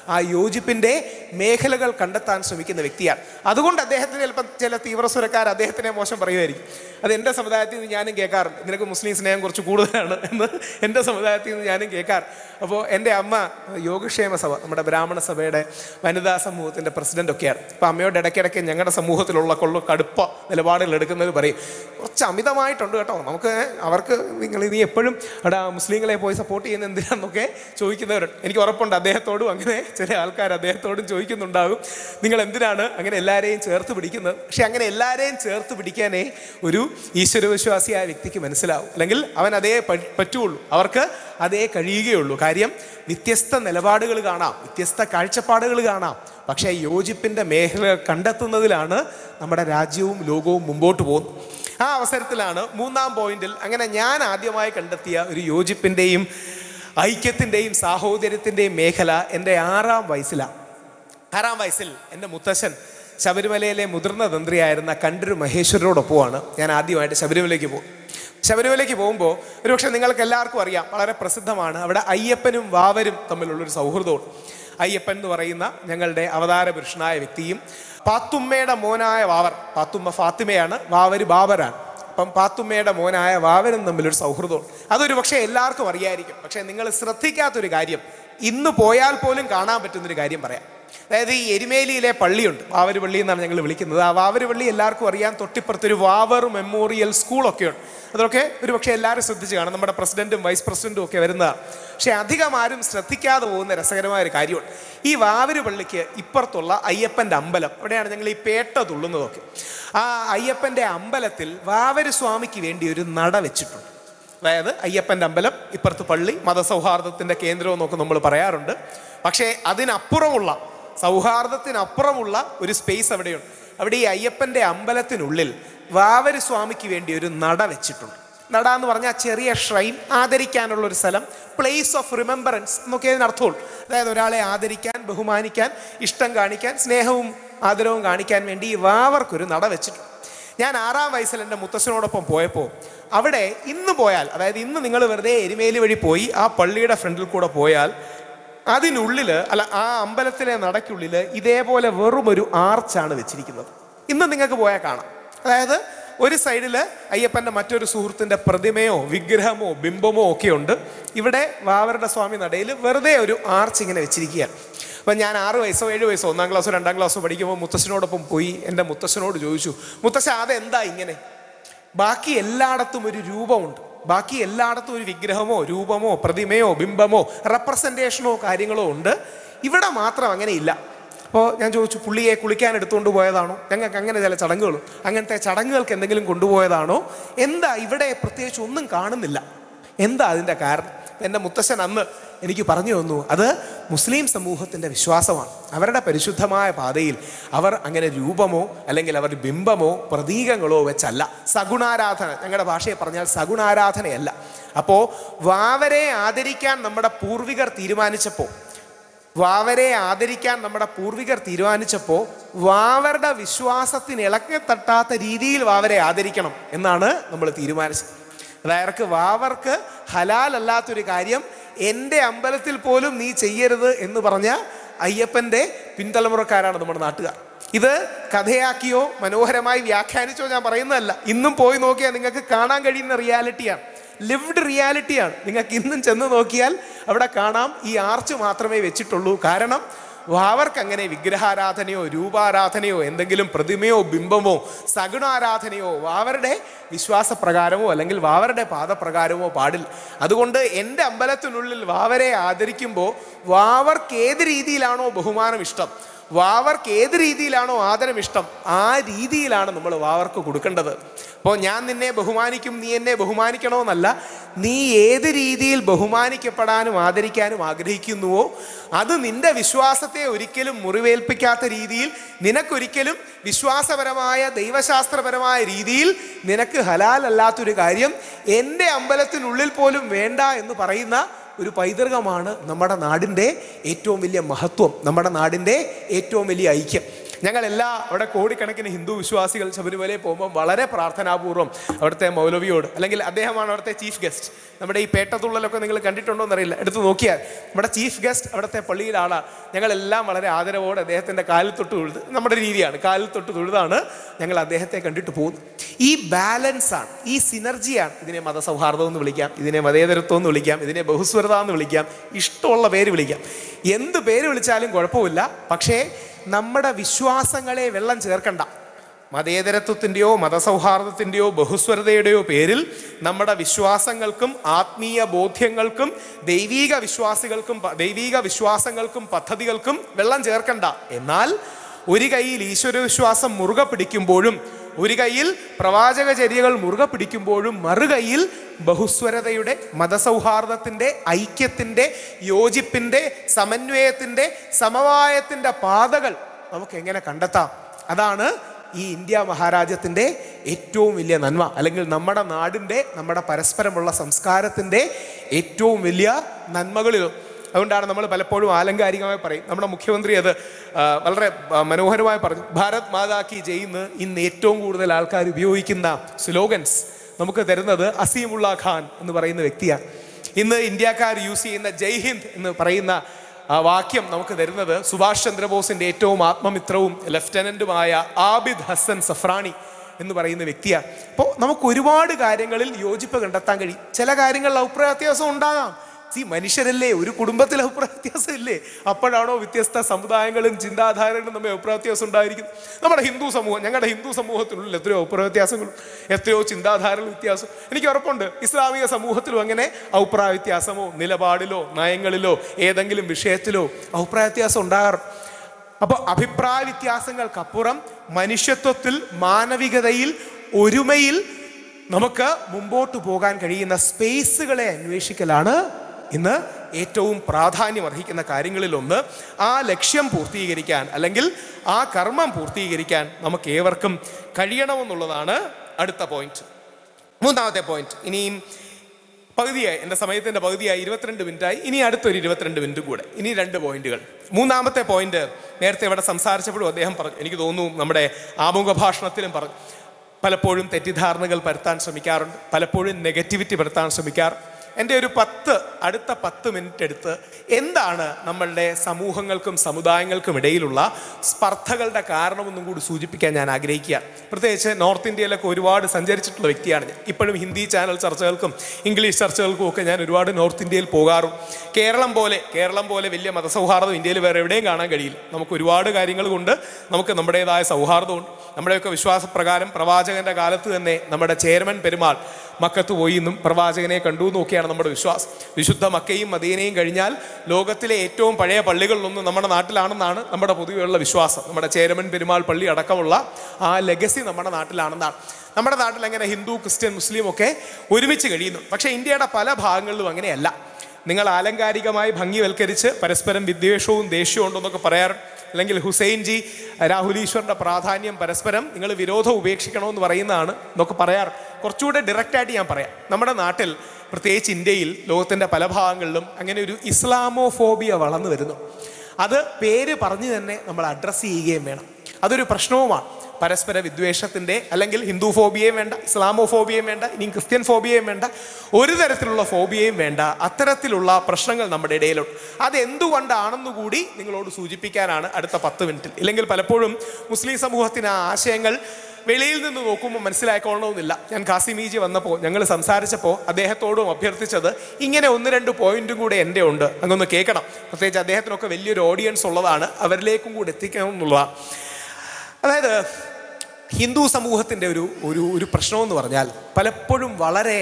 ആ യോജിപ്പിൻ്റെ മേഖലകൾ കണ്ടെത്താൻ ശ്രമിക്കുന്ന വ്യക്തിയാണ് അതുകൊണ്ട് അദ്ദേഹത്തിന് ചിലപ്പം ചില തീവ്രസ്വരക്കാർ അദ്ദേഹത്തിനെ മോശം പറയുമായിരിക്കും അത് എൻ്റെ സമുദായത്തിൽ നിന്ന് ഞാനും കേൾക്കാറുണ്ട് നിനക്ക് മുസ്ലിം സ്നേഹം കുറച്ച് കൂടുതലാണ് എന്ന് എൻ്റെ സമുദായത്തിൽ നിന്ന് ഞാനും കേൾക്കാറ് അപ്പോൾ എൻ്റെ അമ്മ യോഗക്ഷേമ സഭ നമ്മുടെ ബ്രാഹ്മണ സഭയുടെ വനിതാ സമൂഹത്തിൻ്റെ പ്രസിഡൻ്റ് ഒക്കെയാണ് അപ്പോൾ അമ്മയോട് ഇടയ്ക്കിടയ്ക്ക് ഞങ്ങളുടെ സമൂഹത്തിലുള്ള കൊള്ള കടുപ്പ നിലപാടുകൾ എടുക്കുന്നത് പറയും കുറച്ച് അമിതമായിട്ടുണ്ട് കേട്ടോ നമുക്ക് അവർക്ക് നിങ്ങൾ നീ എപ്പോഴും അവിടെ ആ മുസ്ലിങ്ങളെ പോയി സപ്പോർട്ട് ചെയ്യുന്ന എന്തിനാണെന്നൊക്കെ ചോദിക്കുന്നവരുണ്ട് എനിക്ക് ഉറപ്പുണ്ട് അദ്ദേഹത്തോടും അങ്ങനെ ചില ആൾക്കാർ അദ്ദേഹത്തോടും ചോദിക്കുന്നുണ്ടാകും നിങ്ങൾ എന്തിനാണ് അങ്ങനെ എല്ലാവരെയും ചേർത്ത് പിടിക്കുന്നത് പക്ഷെ അങ്ങനെ എല്ലാവരെയും ചേർത്ത് പിടിക്കാനേ ഒരു ഈശ്വരവിശ്വാസിയായ വ്യക്തിക്ക് മനസ്സിലാവും അല്ലെങ്കിൽ അവൻ അതേ പ- പറ്റുള്ളൂ അവർക്ക് അതേ കഴിയുകയുള്ളൂ കാര്യം വ്യത്യസ്ത നിലപാടുകൾ കാണാം വ്യത്യസ്ത കാഴ്ചപ്പാടുകൾ കാണാം പക്ഷേ യോജിപ്പിൻ്റെ മേഖല കണ്ടെത്തുന്നതിലാണ് നമ്മുടെ രാജ്യവും ലോകവും മുമ്പോട്ട് പോകുന്നത് ആ അവസരത്തിലാണ് മൂന്നാം പോയിന്റിൽ അങ്ങനെ ഞാൻ ആദ്യമായി കണ്ടെത്തിയ ഒരു യോജിപ്പിൻ്റെയും ഐക്യത്തിൻ്റെയും സാഹോദര്യത്തിൻ്റെയും മേഖല എൻ്റെ ആറാം വയസ്സിലാണ് ആറാം വയസ്സിൽ എൻ്റെ മുത്തശ്ശൻ ശബരിമലയിലെ മുതിർന്ന തന്ത്രിയായിരുന്ന കണ്ടൊരു മഹേശ്വരരോടൊപ്പമാണ് ഞാൻ ആദ്യമായിട്ട് ശബരിമലയ്ക്ക് പോകും ശബരിമലയ്ക്ക് പോകുമ്പോൾ ഒരുപക്ഷെ നിങ്ങൾക്ക് എല്ലാവർക്കും അറിയാം വളരെ പ്രസിദ്ധമാണ് അവിടെ അയ്യപ്പനും വാവരും തമ്മിലുള്ളൊരു സൗഹൃദമുണ്ട് അയ്യപ്പൻ എന്ന് പറയുന്ന ഞങ്ങളുടെ അവതാര പുരുഷനായ വ്യക്തിയും പാത്തുമ്മയുടെ മോനായ വാവർ പാത്തുമ്മ ഫാത്തിമയാണ് വാവര് ബാബരാണ് അപ്പം പാത്തുമ്മയുടെ മോനായ വാവനും തമ്മിലൊരു സൗഹൃദമുണ്ട് അതൊരു പക്ഷേ എല്ലാവർക്കും അറിയായിരിക്കും പക്ഷേ നിങ്ങൾ ശ്രദ്ധിക്കാത്തൊരു കാര്യം ഇന്ന് പോയാൽ പോലും കാണാൻ പറ്റുന്നൊരു കാര്യം പറയാം അതായത് ഈ എരുമേലിയിലെ പള്ളിയുണ്ട് വാവര് പള്ളി എന്നാണ് ഞങ്ങൾ വിളിക്കുന്നത് ആ വാവര് പള്ളി എല്ലാവർക്കും അറിയാം തൊട്ടിപ്പുറത്തൊരു വാവർ മെമ്മോറിയൽ സ്കൂളൊക്കെ ഉണ്ട് അതൊക്കെ ഒരു പക്ഷേ എല്ലാവരും ശ്രദ്ധിച്ച് കാണും നമ്മുടെ പ്രസിഡന്റും വൈസ് പ്രസിഡന്റും ഒക്കെ വരുന്നതാണ് പക്ഷേ അധികം ആരും ശ്രദ്ധിക്കാതെ പോകുന്ന രസകരമായ ഒരു കാര്യമാണ് ഈ വാവര് പള്ളിക്ക് ഇപ്പുറത്തുള്ള അയ്യപ്പൻ്റെ അമ്പലം അവിടെയാണ് ഞങ്ങൾ ഈ പേട്ട തുള്ളുന്നതൊക്കെ ആ അയ്യപ്പൻ്റെ അമ്പലത്തിൽ വാവര് സ്വാമിക്ക് വേണ്ടി ഒരു നട വെച്ചിട്ടുണ്ട് അതായത് അയ്യപ്പൻ്റെ അമ്പലം ഇപ്പുറത്ത് പള്ളി മതസൗഹാർദ്ദത്തിൻ്റെ കേന്ദ്രം എന്നൊക്കെ നമ്മൾ പറയാറുണ്ട് പക്ഷേ അതിനപ്പുറമുള്ള സൗഹാർദ്ദത്തിനപ്പുറമുള്ള ഒരു സ്പേസ് അവിടെയുണ്ട് അവിടെ ഈ അയ്യപ്പൻ്റെ അമ്പലത്തിനുള്ളിൽ വാവര് സ്വാമിക്ക് വേണ്ടി ഒരു നട വെച്ചിട്ടുണ്ട് നട എന്ന് പറഞ്ഞാൽ ചെറിയ ഷ്രൈൻ ആദരിക്കാനുള്ള ഒരു സ്ഥലം പ്ലേസ് ഓഫ് റിമെമ്പറൻസ് എന്നൊക്കെ അതിനർത്ഥമുള്ളൂ അതായത് ഒരാളെ ആദരിക്കാൻ ബഹുമാനിക്കാൻ ഇഷ്ടം കാണിക്കാൻ സ്നേഹവും ആദരവും കാണിക്കാൻ വേണ്ടി ഈ വാവർക്കൊരു നട വെച്ചിട്ടുണ്ട് ഞാൻ ആറാം വയസ്സിൽ എൻ്റെ മുത്തശ്ശനോടൊപ്പം പോയപ്പോൾ അവിടെ ഇന്ന് പോയാൽ അതായത് ഇന്ന് നിങ്ങൾ വെറുതെ എരുമേലി വഴി പോയി ആ പള്ളിയുടെ ഫ്രണ്ടിൽ കൂടെ പോയാൽ അതിനുള്ളിൽ അല്ല ആ അമ്പലത്തിലെ നടയ്ക്കുള്ളിൽ ഇതേപോലെ വെറും ഒരു ആർച്ചാണ് വെച്ചിരിക്കുന്നത് ഇന്ന് നിങ്ങൾക്ക് പോയാൽ കാണാം അതായത് ഒരു സൈഡിൽ അയ്യപ്പൻ്റെ മറ്റൊരു സുഹൃത്തിൻ്റെ പ്രതിമയോ വിഗ്രഹമോ ബിംബമോ ഒക്കെ ഉണ്ട് ഇവിടെ വാവരുടെ സ്വാമി നടയിൽ വെറുതെ ഒരു ആർച്ച് ഇങ്ങനെ വെച്ചിരിക്കുകയാണ് അപ്പം ഞാൻ ആറ് വയസ്സോ ഏഴ് വയസ്സോ ഒന്നാം ക്ലാസ്സോ രണ്ടാം ക്ലാസ്സോ പഠിക്കുമ്പോൾ മുത്തശ്ശനോടൊപ്പം പോയി എൻ്റെ മുത്തശ്ശനോട് ചോദിച്ചു മുത്തശ്ശ അതെന്താ ഇങ്ങനെ ബാക്കി എല്ലായിടത്തും ഒരു രൂപമുണ്ട് ബാക്കി എല്ലായിടത്തും ഒരു വിഗ്രഹമോ രൂപമോ പ്രതിമയോ ബിംബമോ റെപ്രസെൻറ്റേഷനോ കാര്യങ്ങളോ ഉണ്ട് ഇവിടെ മാത്രം അങ്ങനെ ഇല്ല അപ്പോൾ ഞാൻ ചോദിച്ചു പുള്ളിയെ കുളിക്കാൻ എടുത്തുകൊണ്ട് പോയതാണോ ഞങ്ങൾക്ക് അങ്ങനെ ചില ചടങ്ങുകളും അങ്ങനത്തെ ചടങ്ങുകൾക്ക് എന്തെങ്കിലും കൊണ്ടുപോയതാണോ എന്താ ഇവിടെ പ്രത്യേകിച്ച് ഒന്നും കാണുന്നില്ല എന്താ അതിൻ്റെ കാരണം എൻ്റെ മുത്തശ്ശൻ അന്ന് എനിക്ക് പറഞ്ഞു തന്നു അത് മുസ്ലിം സമൂഹത്തിൻ്റെ വിശ്വാസമാണ് അവരുടെ പരിശുദ്ധമായ പാതയിൽ അവർ അങ്ങനെ രൂപമോ അല്ലെങ്കിൽ അവർ ബിംബമോ പ്രതീകങ്ങളോ വെച്ചല്ല സഗുണാരാധന ഞങ്ങളുടെ ഭാഷയെ പറഞ്ഞാൽ സഗുണാരാധനയല്ല അപ്പോൾ വാവരെ ആദരിക്കാൻ നമ്മുടെ പൂർവികർ തീരുമാനിച്ചപ്പോൾ വാവരെ ആദരിക്കാൻ നമ്മുടെ പൂർവികർ തീരുമാനിച്ചപ്പോൾ വാവരുടെ വിശ്വാസത്തിന് ഇളക്കി തട്ടാത്ത രീതിയിൽ വാവരെ ആദരിക്കണം എന്നാണ് നമ്മൾ തീരുമാനിച്ചത് അതായത് വാവർക്ക് ഹലാലല്ലാത്തൊരു കാര്യം എൻ്റെ അമ്പലത്തിൽ പോലും നീ ചെയ്യരുത് എന്ന് പറഞ്ഞ അയ്യപ്പൻ്റെ പിൻതലമുറക്കാരാണ് നമ്മുടെ നാട്ടുകാർ ഇത് കഥയാക്കിയോ മനോഹരമായി വ്യാഖ്യാനിച്ചോ ഞാൻ പറയുന്നതല്ല ഇന്നും പോയി നോക്കിയാൽ നിങ്ങൾക്ക് കാണാൻ കഴിയുന്ന റിയാലിറ്റിയാണ് ലിവ്ഡ് റിയാലിറ്റിയാണ് നിങ്ങൾക്ക് ഇന്നും ചെന്ന് നോക്കിയാൽ അവിടെ കാണാം ഈ ആർച്ച് മാത്രമേ വെച്ചിട്ടുള്ളൂ കാരണം വാവർക്ക് അങ്ങനെ വിഗ്രഹാരാധനയോ രൂപാരാധനയോ എന്തെങ്കിലും പ്രതിമയോ ബിംബമോ സഗുണാരാധനയോ വാവരുടെ വിശ്വാസപ്രകാരമോ അല്ലെങ്കിൽ വാവരുടെ പാദപ്രകാരമോ പാടില്ല അതുകൊണ്ട് എൻ്റെ അമ്പലത്തിനുള്ളിൽ വാവരെ ആദരിക്കുമ്പോൾ വാവർക്ക് ഏത് രീതിയിലാണോ ബഹുമാനം ഇഷ്ടം വാവർക്ക് ഏത് രീതിയിലാണോ ആദരം ഇഷ്ടം ആ രീതിയിലാണ് നമ്മൾ വാവർക്ക് കൊടുക്കേണ്ടത് അപ്പോൾ ഞാൻ നിന്നെ ബഹുമാനിക്കും നീ എന്നെ ബഹുമാനിക്കണമെന്നല്ല നീ ഏത് രീതിയിൽ ബഹുമാനിക്കപ്പെടാനും ആദരിക്കാനും ആഗ്രഹിക്കുന്നുവോ അത് നിന്റെ വിശ്വാസത്തെ ഒരിക്കലും മുറിവേൽപ്പിക്കാത്ത രീതിയിൽ നിനക്കൊരിക്കലും വിശ്വാസപരമായ ദൈവശാസ്ത്രപരമായ രീതിയിൽ നിനക്ക് ഹലാലല്ലാത്തൊരു കാര്യം എൻ്റെ അമ്പലത്തിനുള്ളിൽ പോലും വേണ്ട എന്ന് പറയുന്ന ഒരു പൈതൃകമാണ് നമ്മുടെ നാടിൻ്റെ ഏറ്റവും വലിയ മഹത്വം നമ്മുടെ നാടിൻ്റെ ഏറ്റവും വലിയ ഐക്യം ഞങ്ങളെല്ലാ അവിടെ കോടിക്കണക്കിന് ഹിന്ദു വിശ്വാസികൾ ശബരിമലയിൽ പോകുമ്പോൾ വളരെ പ്രാർത്ഥനാപൂർവ്വം അവിടുത്തെ മൗലവിയോട് അല്ലെങ്കിൽ അദ്ദേഹമാണ് അവിടുത്തെ ചീഫ് ഗസ്റ്റ് നമ്മുടെ ഈ പേട്ടത്തുള്ളലൊക്കെ നിങ്ങൾ കണ്ടിട്ടുണ്ടോ എന്നറിയില്ല എടുത്ത് നോക്കിയാൽ നമ്മുടെ ചീഫ് ഗസ്റ്റ് അവിടുത്തെ പള്ളിയിലെ ആളാണ് ഞങ്ങളെല്ലാം വളരെ ആദരവോടെ അദ്ദേഹത്തിൻ്റെ കാലിൽ തൊട്ട് തൊഴുത് നമ്മുടെ രീതിയാണ് കാലിൽ തൊട്ട് തൊഴുതാണ് ഞങ്ങൾ അദ്ദേഹത്തെ കണ്ടിട്ട് പോകുന്നത് ഈ ബാലൻസ് ആണ് ഈ സിനർജിയാണ് ഇതിനെ മതസൗഹാർദ്ദം എന്ന് വിളിക്കാം ഇതിനെ മതേതരത്വം എന്ന് വിളിക്കാം ഇതിനെ ബഹുസ്വരത എന്ന് വിളിക്കാം ഇഷ്ടമുള്ള പേര് വിളിക്കാം എന്ത് പേര് വിളിച്ചാലും കുഴപ്പമില്ല പക്ഷേ നമ്മുടെ വിശ്വാസങ്ങളെ വെള്ളം ചേർക്കണ്ട മതേതരത്വത്തിൻ്റെയോ മതസൗഹാർദ്ദത്തിൻ്റെയോ ബഹുസ്വരതയുടെയോ പേരിൽ നമ്മുടെ വിശ്വാസങ്ങൾക്കും ആത്മീയ ബോധ്യങ്ങൾക്കും ദൈവീക വിശ്വാസികൾക്കും പ- ദൈവീക വിശ്വാസങ്ങൾക്കും പദ്ധതികൾക്കും വെള്ളം ചേർക്കണ്ട എന്നാൽ ഒരു കൈയിൽ ഈശ്വര വിശ്വാസം മുറുകെ പിടിക്കുമ്പോഴും ഒരു കൈയിൽ പ്രവാചക ചര്യകൾ മുറുകെ പിടിക്കുമ്പോഴും മറുകൈയിൽ ബഹുസ്വരതയുടെ മതസൗഹാർദ്ദത്തിൻ്റെ ഐക്യത്തിൻ്റെ യോജിപ്പിൻ്റെ സമന്വയത്തിൻ്റെ സമവായത്തിൻ്റെ പാതകൾ നമുക്ക് എങ്ങനെ കണ്ടെത്താം അതാണ് ഈ ഇന്ത്യ മഹാരാജ്യത്തിൻ്റെ ഏറ്റവും വലിയ നന്മ അല്ലെങ്കിൽ നമ്മുടെ നാടിൻ്റെ നമ്മുടെ പരസ്പരമുള്ള സംസ്കാരത്തിൻ്റെ ഏറ്റവും വലിയ നന്മകളിലും അതുകൊണ്ടാണ് നമ്മൾ പലപ്പോഴും ആലങ്കാരികമായി പറയും നമ്മുടെ മുഖ്യമന്ത്രി അത് ആ, വളരെ ആ, മനോഹരമായി പറഞ്ഞു ഭാരത് മാതാ കി ജയിന്ന് ഇന്ന് ഏറ്റവും കൂടുതൽ ആൾക്കാർ ഉപയോഗിക്കുന്ന സ്ലോഗൻസ് നമുക്ക് തരുന്നത് അസീമുള്ള ഖാൻ എന്ന് പറയുന്ന വ്യക്തിയാണ് ഇന്ന് ഇന്ത്യക്കാർ യൂസ് ചെയ്യുന്ന ജയ് ഹിന്ദ് എന്ന് പറയുന്ന ആ വാക്യം നമുക്ക് തരുന്നത് സുഭാഷ് ചന്ദ്രബോസിന്റെ ഏറ്റവും ആത്മമിത്രവും ലഫ്റ്റനന്റുമായ ആബിദ് ഹസൻ സഫ്രാണി എന്ന് പറയുന്ന വ്യക്തിയാണ് അപ്പോൾ നമുക്ക് ഒരുപാട് കാര്യങ്ങളിൽ യോജിപ്പ് കണ്ടെത്താൻ കഴിയും ചില കാര്യങ്ങളിൽ അഭിപ്രായ വ്യത്യാസം ഉണ്ടാകാം സി മനുഷ്യരല്ലേ ഒരു കുടുംബത്തിൽ അഭിപ്രായ വ്യത്യാസം ഇല്ലേ അപ്പോഴാണോ വ്യത്യസ്ത സമുദായങ്ങളും ചിന്താധാരകളും തമ്മിൽ അഭിപ്രായ വ്യത്യാസം ഉണ്ടായിരിക്കും നമ്മുടെ ഹിന്ദു സമൂഹം ഞങ്ങളുടെ ഹിന്ദു സമൂഹത്തിനുള്ളിൽ എത്രയോ അഭിപ്രായ വ്യത്യാസങ്ങളും എത്രയോ ചിന്താധാരകൾ വ്യത്യാസം എനിക്ക് ഉറപ്പുണ്ട് ഇസ്ലാമിക സമൂഹത്തിലും അങ്ങനെ അഭിപ്രായ വ്യത്യാസമോ നിലപാടിലോ നയങ്ങളിലോ ഏതെങ്കിലും വിഷയത്തിലോ അഭിപ്രായ വ്യത്യാസം ഉണ്ടാകാറുണ്ട് അപ്പോൾ അഭിപ്രായ വ്യത്യാസങ്ങൾക്കപ്പുറം മനുഷ്യത്വത്തിൽ മാനവികതയിൽ ഒരുമയിൽ നമുക്ക് മുമ്പോട്ട് പോകാൻ കഴിയുന്ന സ്പേസുകളെ അന്വേഷിക്കലാണ് ഇന്ന് ഏറ്റവും പ്രാധാന്യം അർഹിക്കുന്ന കാര്യങ്ങളിലൊന്ന് ആ ലക്ഷ്യം പൂർത്തീകരിക്കാൻ അല്ലെങ്കിൽ ആ കർമ്മം പൂർത്തീകരിക്കാൻ നമുക്ക് ഏവർക്കും കഴിയണമെന്നുള്ളതാണ് അടുത്ത പോയിന്റ് മൂന്നാമത്തെ പോയിന്റ് ഇനിയും പകുതിയായി എൻ്റെ സമയത്തിൻ്റെ പകുതിയായി ഇരുപത്തിരണ്ട് മിനിറ്റായി ഇനി അടുത്തൊരു ഇരുപത്തിരണ്ട് മിനിറ്റ് കൂടെ ഇനി രണ്ട് പോയിന്റുകൾ മൂന്നാമത്തെ പോയിന്റ് നേരത്തെ ഇവിടെ സംസാരിച്ചപ്പോഴും അദ്ദേഹം പറഞ്ഞു എനിക്ക് തോന്നുന്നു നമ്മുടെ ആമുഖ ഭാഷണത്തിലും പറഞ്ഞു പലപ്പോഴും തെറ്റിദ്ധാരണകൾ പരത്താൻ ശ്രമിക്കാറുണ്ട് പലപ്പോഴും നെഗറ്റിവിറ്റി പരത്താൻ ശ്രമിക്കാറുണ്ട് എൻ്റെ ഒരു പത്ത് അടുത്ത പത്ത് മിനിറ്റ് എടുത്ത് എന്താണ് നമ്മളുടെ സമൂഹങ്ങൾക്കും സമുദായങ്ങൾക്കും ഇടയിലുള്ള സ്പർദ്ധകളുടെ കാരണമെന്നും കൂടി സൂചിപ്പിക്കാൻ ഞാൻ ആഗ്രഹിക്കുകയാണ് പ്രത്യേകിച്ച് നോർത്ത് ഇന്ത്യയിലൊക്കെ ഒരുപാട് സഞ്ചരിച്ചിട്ടുള്ള വ്യക്തിയാണ് ഞാൻ ഇപ്പോഴും ഹിന്ദി ചാനൽ ചർച്ചകൾക്കും ഇംഗ്ലീഷ് ചർച്ചകൾക്കും ഒക്കെ ഞാൻ ഒരുപാട് നോർത്ത് ഇന്ത്യയിൽ പോകാറും കേരളം പോലെ കേരളം പോലെ വലിയ മതസൗഹാർദ്ദം ഇന്ത്യയിൽ വേറെ എവിടെയും കാണാൻ കഴിയില്ല നമുക്ക് ഒരുപാട് കാര്യങ്ങൾ കൊണ്ട് നമുക്ക് നമ്മുടേതായ സൗഹാർദ്ദമുണ്ട് നമ്മുടെയൊക്കെ വിശ്വാസപ്രകാരം പ്രവാചകന്റെ കാലത്ത് തന്നെ നമ്മുടെ ചേരമൻ പെരുമാൾ മക്കത്ത് പോയി എന്നും പ്രവാചകനെ കണ്ടു എന്നൊക്കെയാണ് നമ്മുടെ വിശ്വാസം വിശുദ്ധ മക്കയും മദീനയും കഴിഞ്ഞാൽ ലോകത്തിലെ ഏറ്റവും പഴയ പള്ളികളിലൊന്നും നമ്മുടെ നാട്ടിലാണെന്നാണ് നമ്മുടെ പൊതുവെയുള്ള വിശ്വാസം നമ്മുടെ ചേരമൻ പെരുമാൾ പള്ളി അടക്കമുള്ള ആ ലെഗസി നമ്മുടെ നാട്ടിലാണെന്നാണ് നമ്മുടെ നാട്ടിൽ അങ്ങനെ ഹിന്ദു ക്രിസ്ത്യൻ മുസ്ലിം ഒക്കെ ഒരുമിച്ച് കഴിയുന്നു പക്ഷേ ഇന്ത്യയുടെ പല ഭാഗങ്ങളിലും അങ്ങനെയല്ല നിങ്ങൾ ആലങ്കാരികമായി ഭംഗിവൽക്കരിച്ച് പരസ്പരം വിദ്വേഷവും ദേഷ്യവും ഉണ്ടെന്നൊക്കെ പറയാറുണ്ട് അല്ലെങ്കിൽ ഹുസൈൻ ജി രാഹുൽ ഈശ്വറിന്റെ പ്രാധാന്യം പരസ്പരം നിങ്ങൾ വിരോധം ഉപേക്ഷിക്കണമെന്ന് പറയുന്നതാണ് എന്നൊക്കെ പറയാറ് കുറച്ചുകൂടെ ഡയറക്റ്റായിട്ട് ഞാൻ പറയാം നമ്മുടെ നാട്ടിൽ പ്രത്യേകിച്ച് ഇന്ത്യയിൽ ലോകത്തിൻ്റെ പല ഭാഗങ്ങളിലും അങ്ങനെ ഒരു ഇസ്ലാമോഫോബിയ വളർന്നു വരുന്നു അത് പേര് പറഞ്ഞു തന്നെ നമ്മൾ അഡ്രസ്സ് ചെയ്യുകയും വേണം അതൊരു പ്രശ്നവുമാണ് പരസ്പര വിദ്വേഷത്തിൻ്റെ അല്ലെങ്കിൽ ഹിന്ദു ഫോബിയയും വേണ്ട ഇസ്ലാമോ ഫോബിയയും വേണ്ട ഇനിയും ക്രിസ്ത്യൻ ഫോബിയയും വേണ്ട ഒരു തരത്തിലുള്ള ഫോബിയയും വേണ്ട അത്തരത്തിലുള്ള പ്രശ്നങ്ങൾ നമ്മുടെ ഇടയിലുണ്ട് അത് എന്തുകൊണ്ടാണെന്ന് കൂടി നിങ്ങളോട് സൂചിപ്പിക്കാനാണ് അടുത്ത പത്ത് മിനിറ്റിൽ ഇല്ലെങ്കിൽ പലപ്പോഴും മുസ്ലിം സമൂഹത്തിന് ആ ആശയങ്ങൾ വെളിയിൽ നിന്ന് നോക്കുമ്പോൾ മനസ്സിലായിക്കൊള്ളണമെന്നില്ല ഞാൻ കാസിമീജി വന്നപ്പോൾ ഞങ്ങൾ സംസാരിച്ചപ്പോൾ അദ്ദേഹത്തോടും അഭ്യർത്ഥിച്ചത് ഇങ്ങനെ ഒന്ന് രണ്ട് പോയിന്റും കൂടെ എൻ്റെ ഉണ്ട് അങ്ങൊന്ന് കേൾക്കണം പ്രത്യേകിച്ച് അദ്ദേഹത്തിനൊക്കെ വലിയൊരു ഓഡിയൻസ് ഉള്ളതാണ് അവരിലേക്കും കൂടെ എത്തിക്കണം എന്നുള്ളതാണ് അതായത് ഹിന്ദു സമൂഹത്തിൻ്റെ ഒരു ഒരു ഒരു പ്രശ്നമെന്ന് പറഞ്ഞാൽ പലപ്പോഴും വളരെ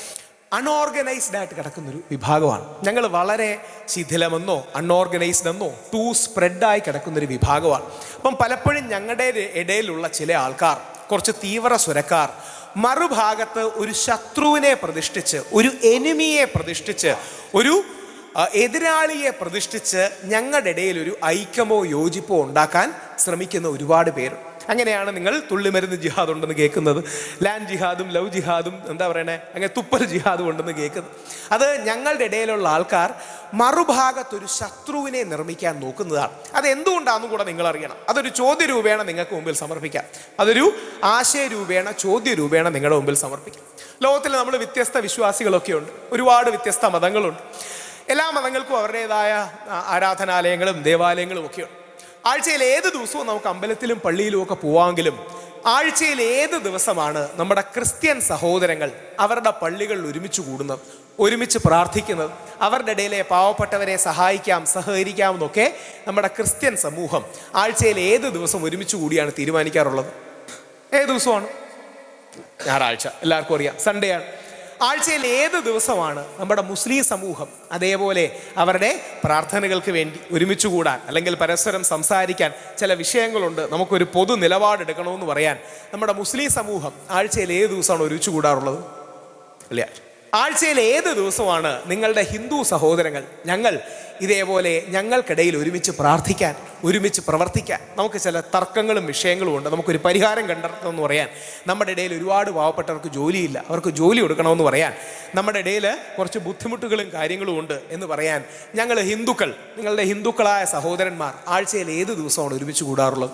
അൺഓർഗനൈസ്ഡ് ആയിട്ട് കിടക്കുന്നൊരു വിഭാഗമാണ് ഞങ്ങൾ വളരെ ശിഥിലമെന്നോ അൺഓർഗനൈസ്ഡ് എന്നോ ടു സ്പ്രെഡായി കിടക്കുന്നൊരു വിഭാഗമാണ് അപ്പം പലപ്പോഴും ഞങ്ങളുടെ ഇടയിലുള്ള ചില ആൾക്കാർ കുറച്ച് തീവ്ര സ്വരക്കാർ മറുഭാഗത്ത് ഒരു ശത്രുവിനെ പ്രതിഷ്ഠിച്ച് ഒരു എനിമിയെ പ്രതിഷ്ഠിച്ച് ഒരു ആ, എതിരാളിയെ പ്രതിഷ്ഠിച്ച് ഞങ്ങളുടെ ഇടയിൽ ഒരു ഐക്യമോ യോജിപ്പോ ഉണ്ടാക്കാൻ ശ്രമിക്കുന്ന ഒരുപാട് പേരുണ്ട് അങ്ങനെയാണ് നിങ്ങൾ തുള്ളിമരുന്ന് ജിഹാദ് ഉണ്ടെന്ന് കേൾക്കുന്നത് ലാൻഡ് ജിഹാദും ലവ് ജിഹാദും എന്താ പറയണേ അങ്ങനെ തുപ്പൽ ജിഹാദും ഉണ്ടെന്ന് കേൾക്കുന്നത് അത് ഞങ്ങളുടെ ഇടയിലുള്ള ആൾക്കാർ മറുഭാഗത്തൊരു ശത്രുവിനെ നിർമ്മിക്കാൻ നോക്കുന്നതാണ് അത് എന്തുകൊണ്ടാണെന്നും കൂടെ നിങ്ങൾ അറിയണം അതൊരു ചോദ്യ രൂപേണ നിങ്ങൾക്ക് മുമ്പിൽ സമർപ്പിക്കാം അതൊരു ആശയ രൂപേണ ചോദ്യ രൂപേണ നിങ്ങളുടെ മുമ്പിൽ സമർപ്പിക്കാം ലോകത്തിൽ നമ്മൾ വ്യത്യസ്ത വിശ്വാസികളൊക്കെ ഉണ്ട് ഒരുപാട് വ്യത്യസ്ത മതങ്ങളുണ്ട് എല്ലാ മതങ്ങൾക്കും അവരുടേതായ ആ, ആരാധനാലയങ്ങളും ദേവാലയങ്ങളും ഒക്കെയുണ്ട് ആഴ്ചയിൽ ഏത് ദിവസവും നമുക്ക് അമ്പലത്തിലും പള്ളിയിലും ഒക്കെ പോവാമെങ്കിലും ആഴ്ചയിൽ ഏത് ദിവസമാണ് നമ്മുടെ ക്രിസ്ത്യൻ സഹോദരങ്ങൾ അവരുടെ പള്ളികളിൽ ഒരുമിച്ച് കൂടുന്നത് ഒരുമിച്ച് പ്രാർത്ഥിക്കുന്നത് അവരുടെ ഇടയിലെ പാവപ്പെട്ടവരെ സഹായിക്കാം സഹകരിക്കാം എന്നൊക്കെ നമ്മുടെ ക്രിസ്ത്യൻ സമൂഹം ആഴ്ചയിൽ ഏത് ദിവസം ഒരുമിച്ച് കൂടിയാണ് തീരുമാനിക്കാറുള്ളത് ഏത് ദിവസമാണ് ഞായറാഴ്ച എല്ലാവർക്കും അറിയാം സൺഡേ ആണ് ആഴ്ചയിൽ ഏത് ദിവസമാണ് നമ്മുടെ മുസ്ലിം സമൂഹം അതേപോലെ അവരുടെ പ്രാർത്ഥനകൾക്ക് വേണ്ടി ഒരുമിച്ച് കൂടാൻ അല്ലെങ്കിൽ പരസ്പരം സംസാരിക്കാൻ ചില വിഷയങ്ങളുണ്ട് നമുക്കൊരു പൊതു നിലപാടെടുക്കണമെന്ന് പറയാൻ നമ്മുടെ മുസ്ലിം സമൂഹം ആഴ്ചയിൽ ഏത് ദിവസമാണ് ഒരുമിച്ച് കൂടാറുള്ളത് ഇല്ല ആഴ്ചയിൽ ഏത് ദിവസമാണ് നിങ്ങളുടെ ഹിന്ദു സഹോദരങ്ങൾ ഞങ്ങൾ ഇതേപോലെ ഞങ്ങൾക്കിടയിൽ ഒരുമിച്ച് പ്രാർത്ഥിക്കാൻ ഒരുമിച്ച് പ്രവർത്തിക്കാൻ നമുക്ക് ചില തർക്കങ്ങളും വിഷയങ്ങളും ഉണ്ട് നമുക്കൊരു പരിഹാരം കണ്ടെത്തണമെന്ന് പറയാൻ നമ്മുടെ ഇടയിൽ ഒരുപാട് പാവപ്പെട്ടവർക്ക് ജോലിയില്ല അവർക്ക് ജോലി കൊടുക്കണമെന്ന് പറയാൻ നമ്മുടെ ഇടയിൽ കുറച്ച് ബുദ്ധിമുട്ടുകളും കാര്യങ്ങളും ഉണ്ട് എന്ന് പറയാൻ ഞങ്ങൾ ഹിന്ദുക്കൾ നിങ്ങളുടെ ഹിന്ദുക്കളായ സഹോദരന്മാർ ആഴ്ചയിൽ ഏത് ദിവസമാണ് ഒരുമിച്ച് കൂടാറുള്ളത്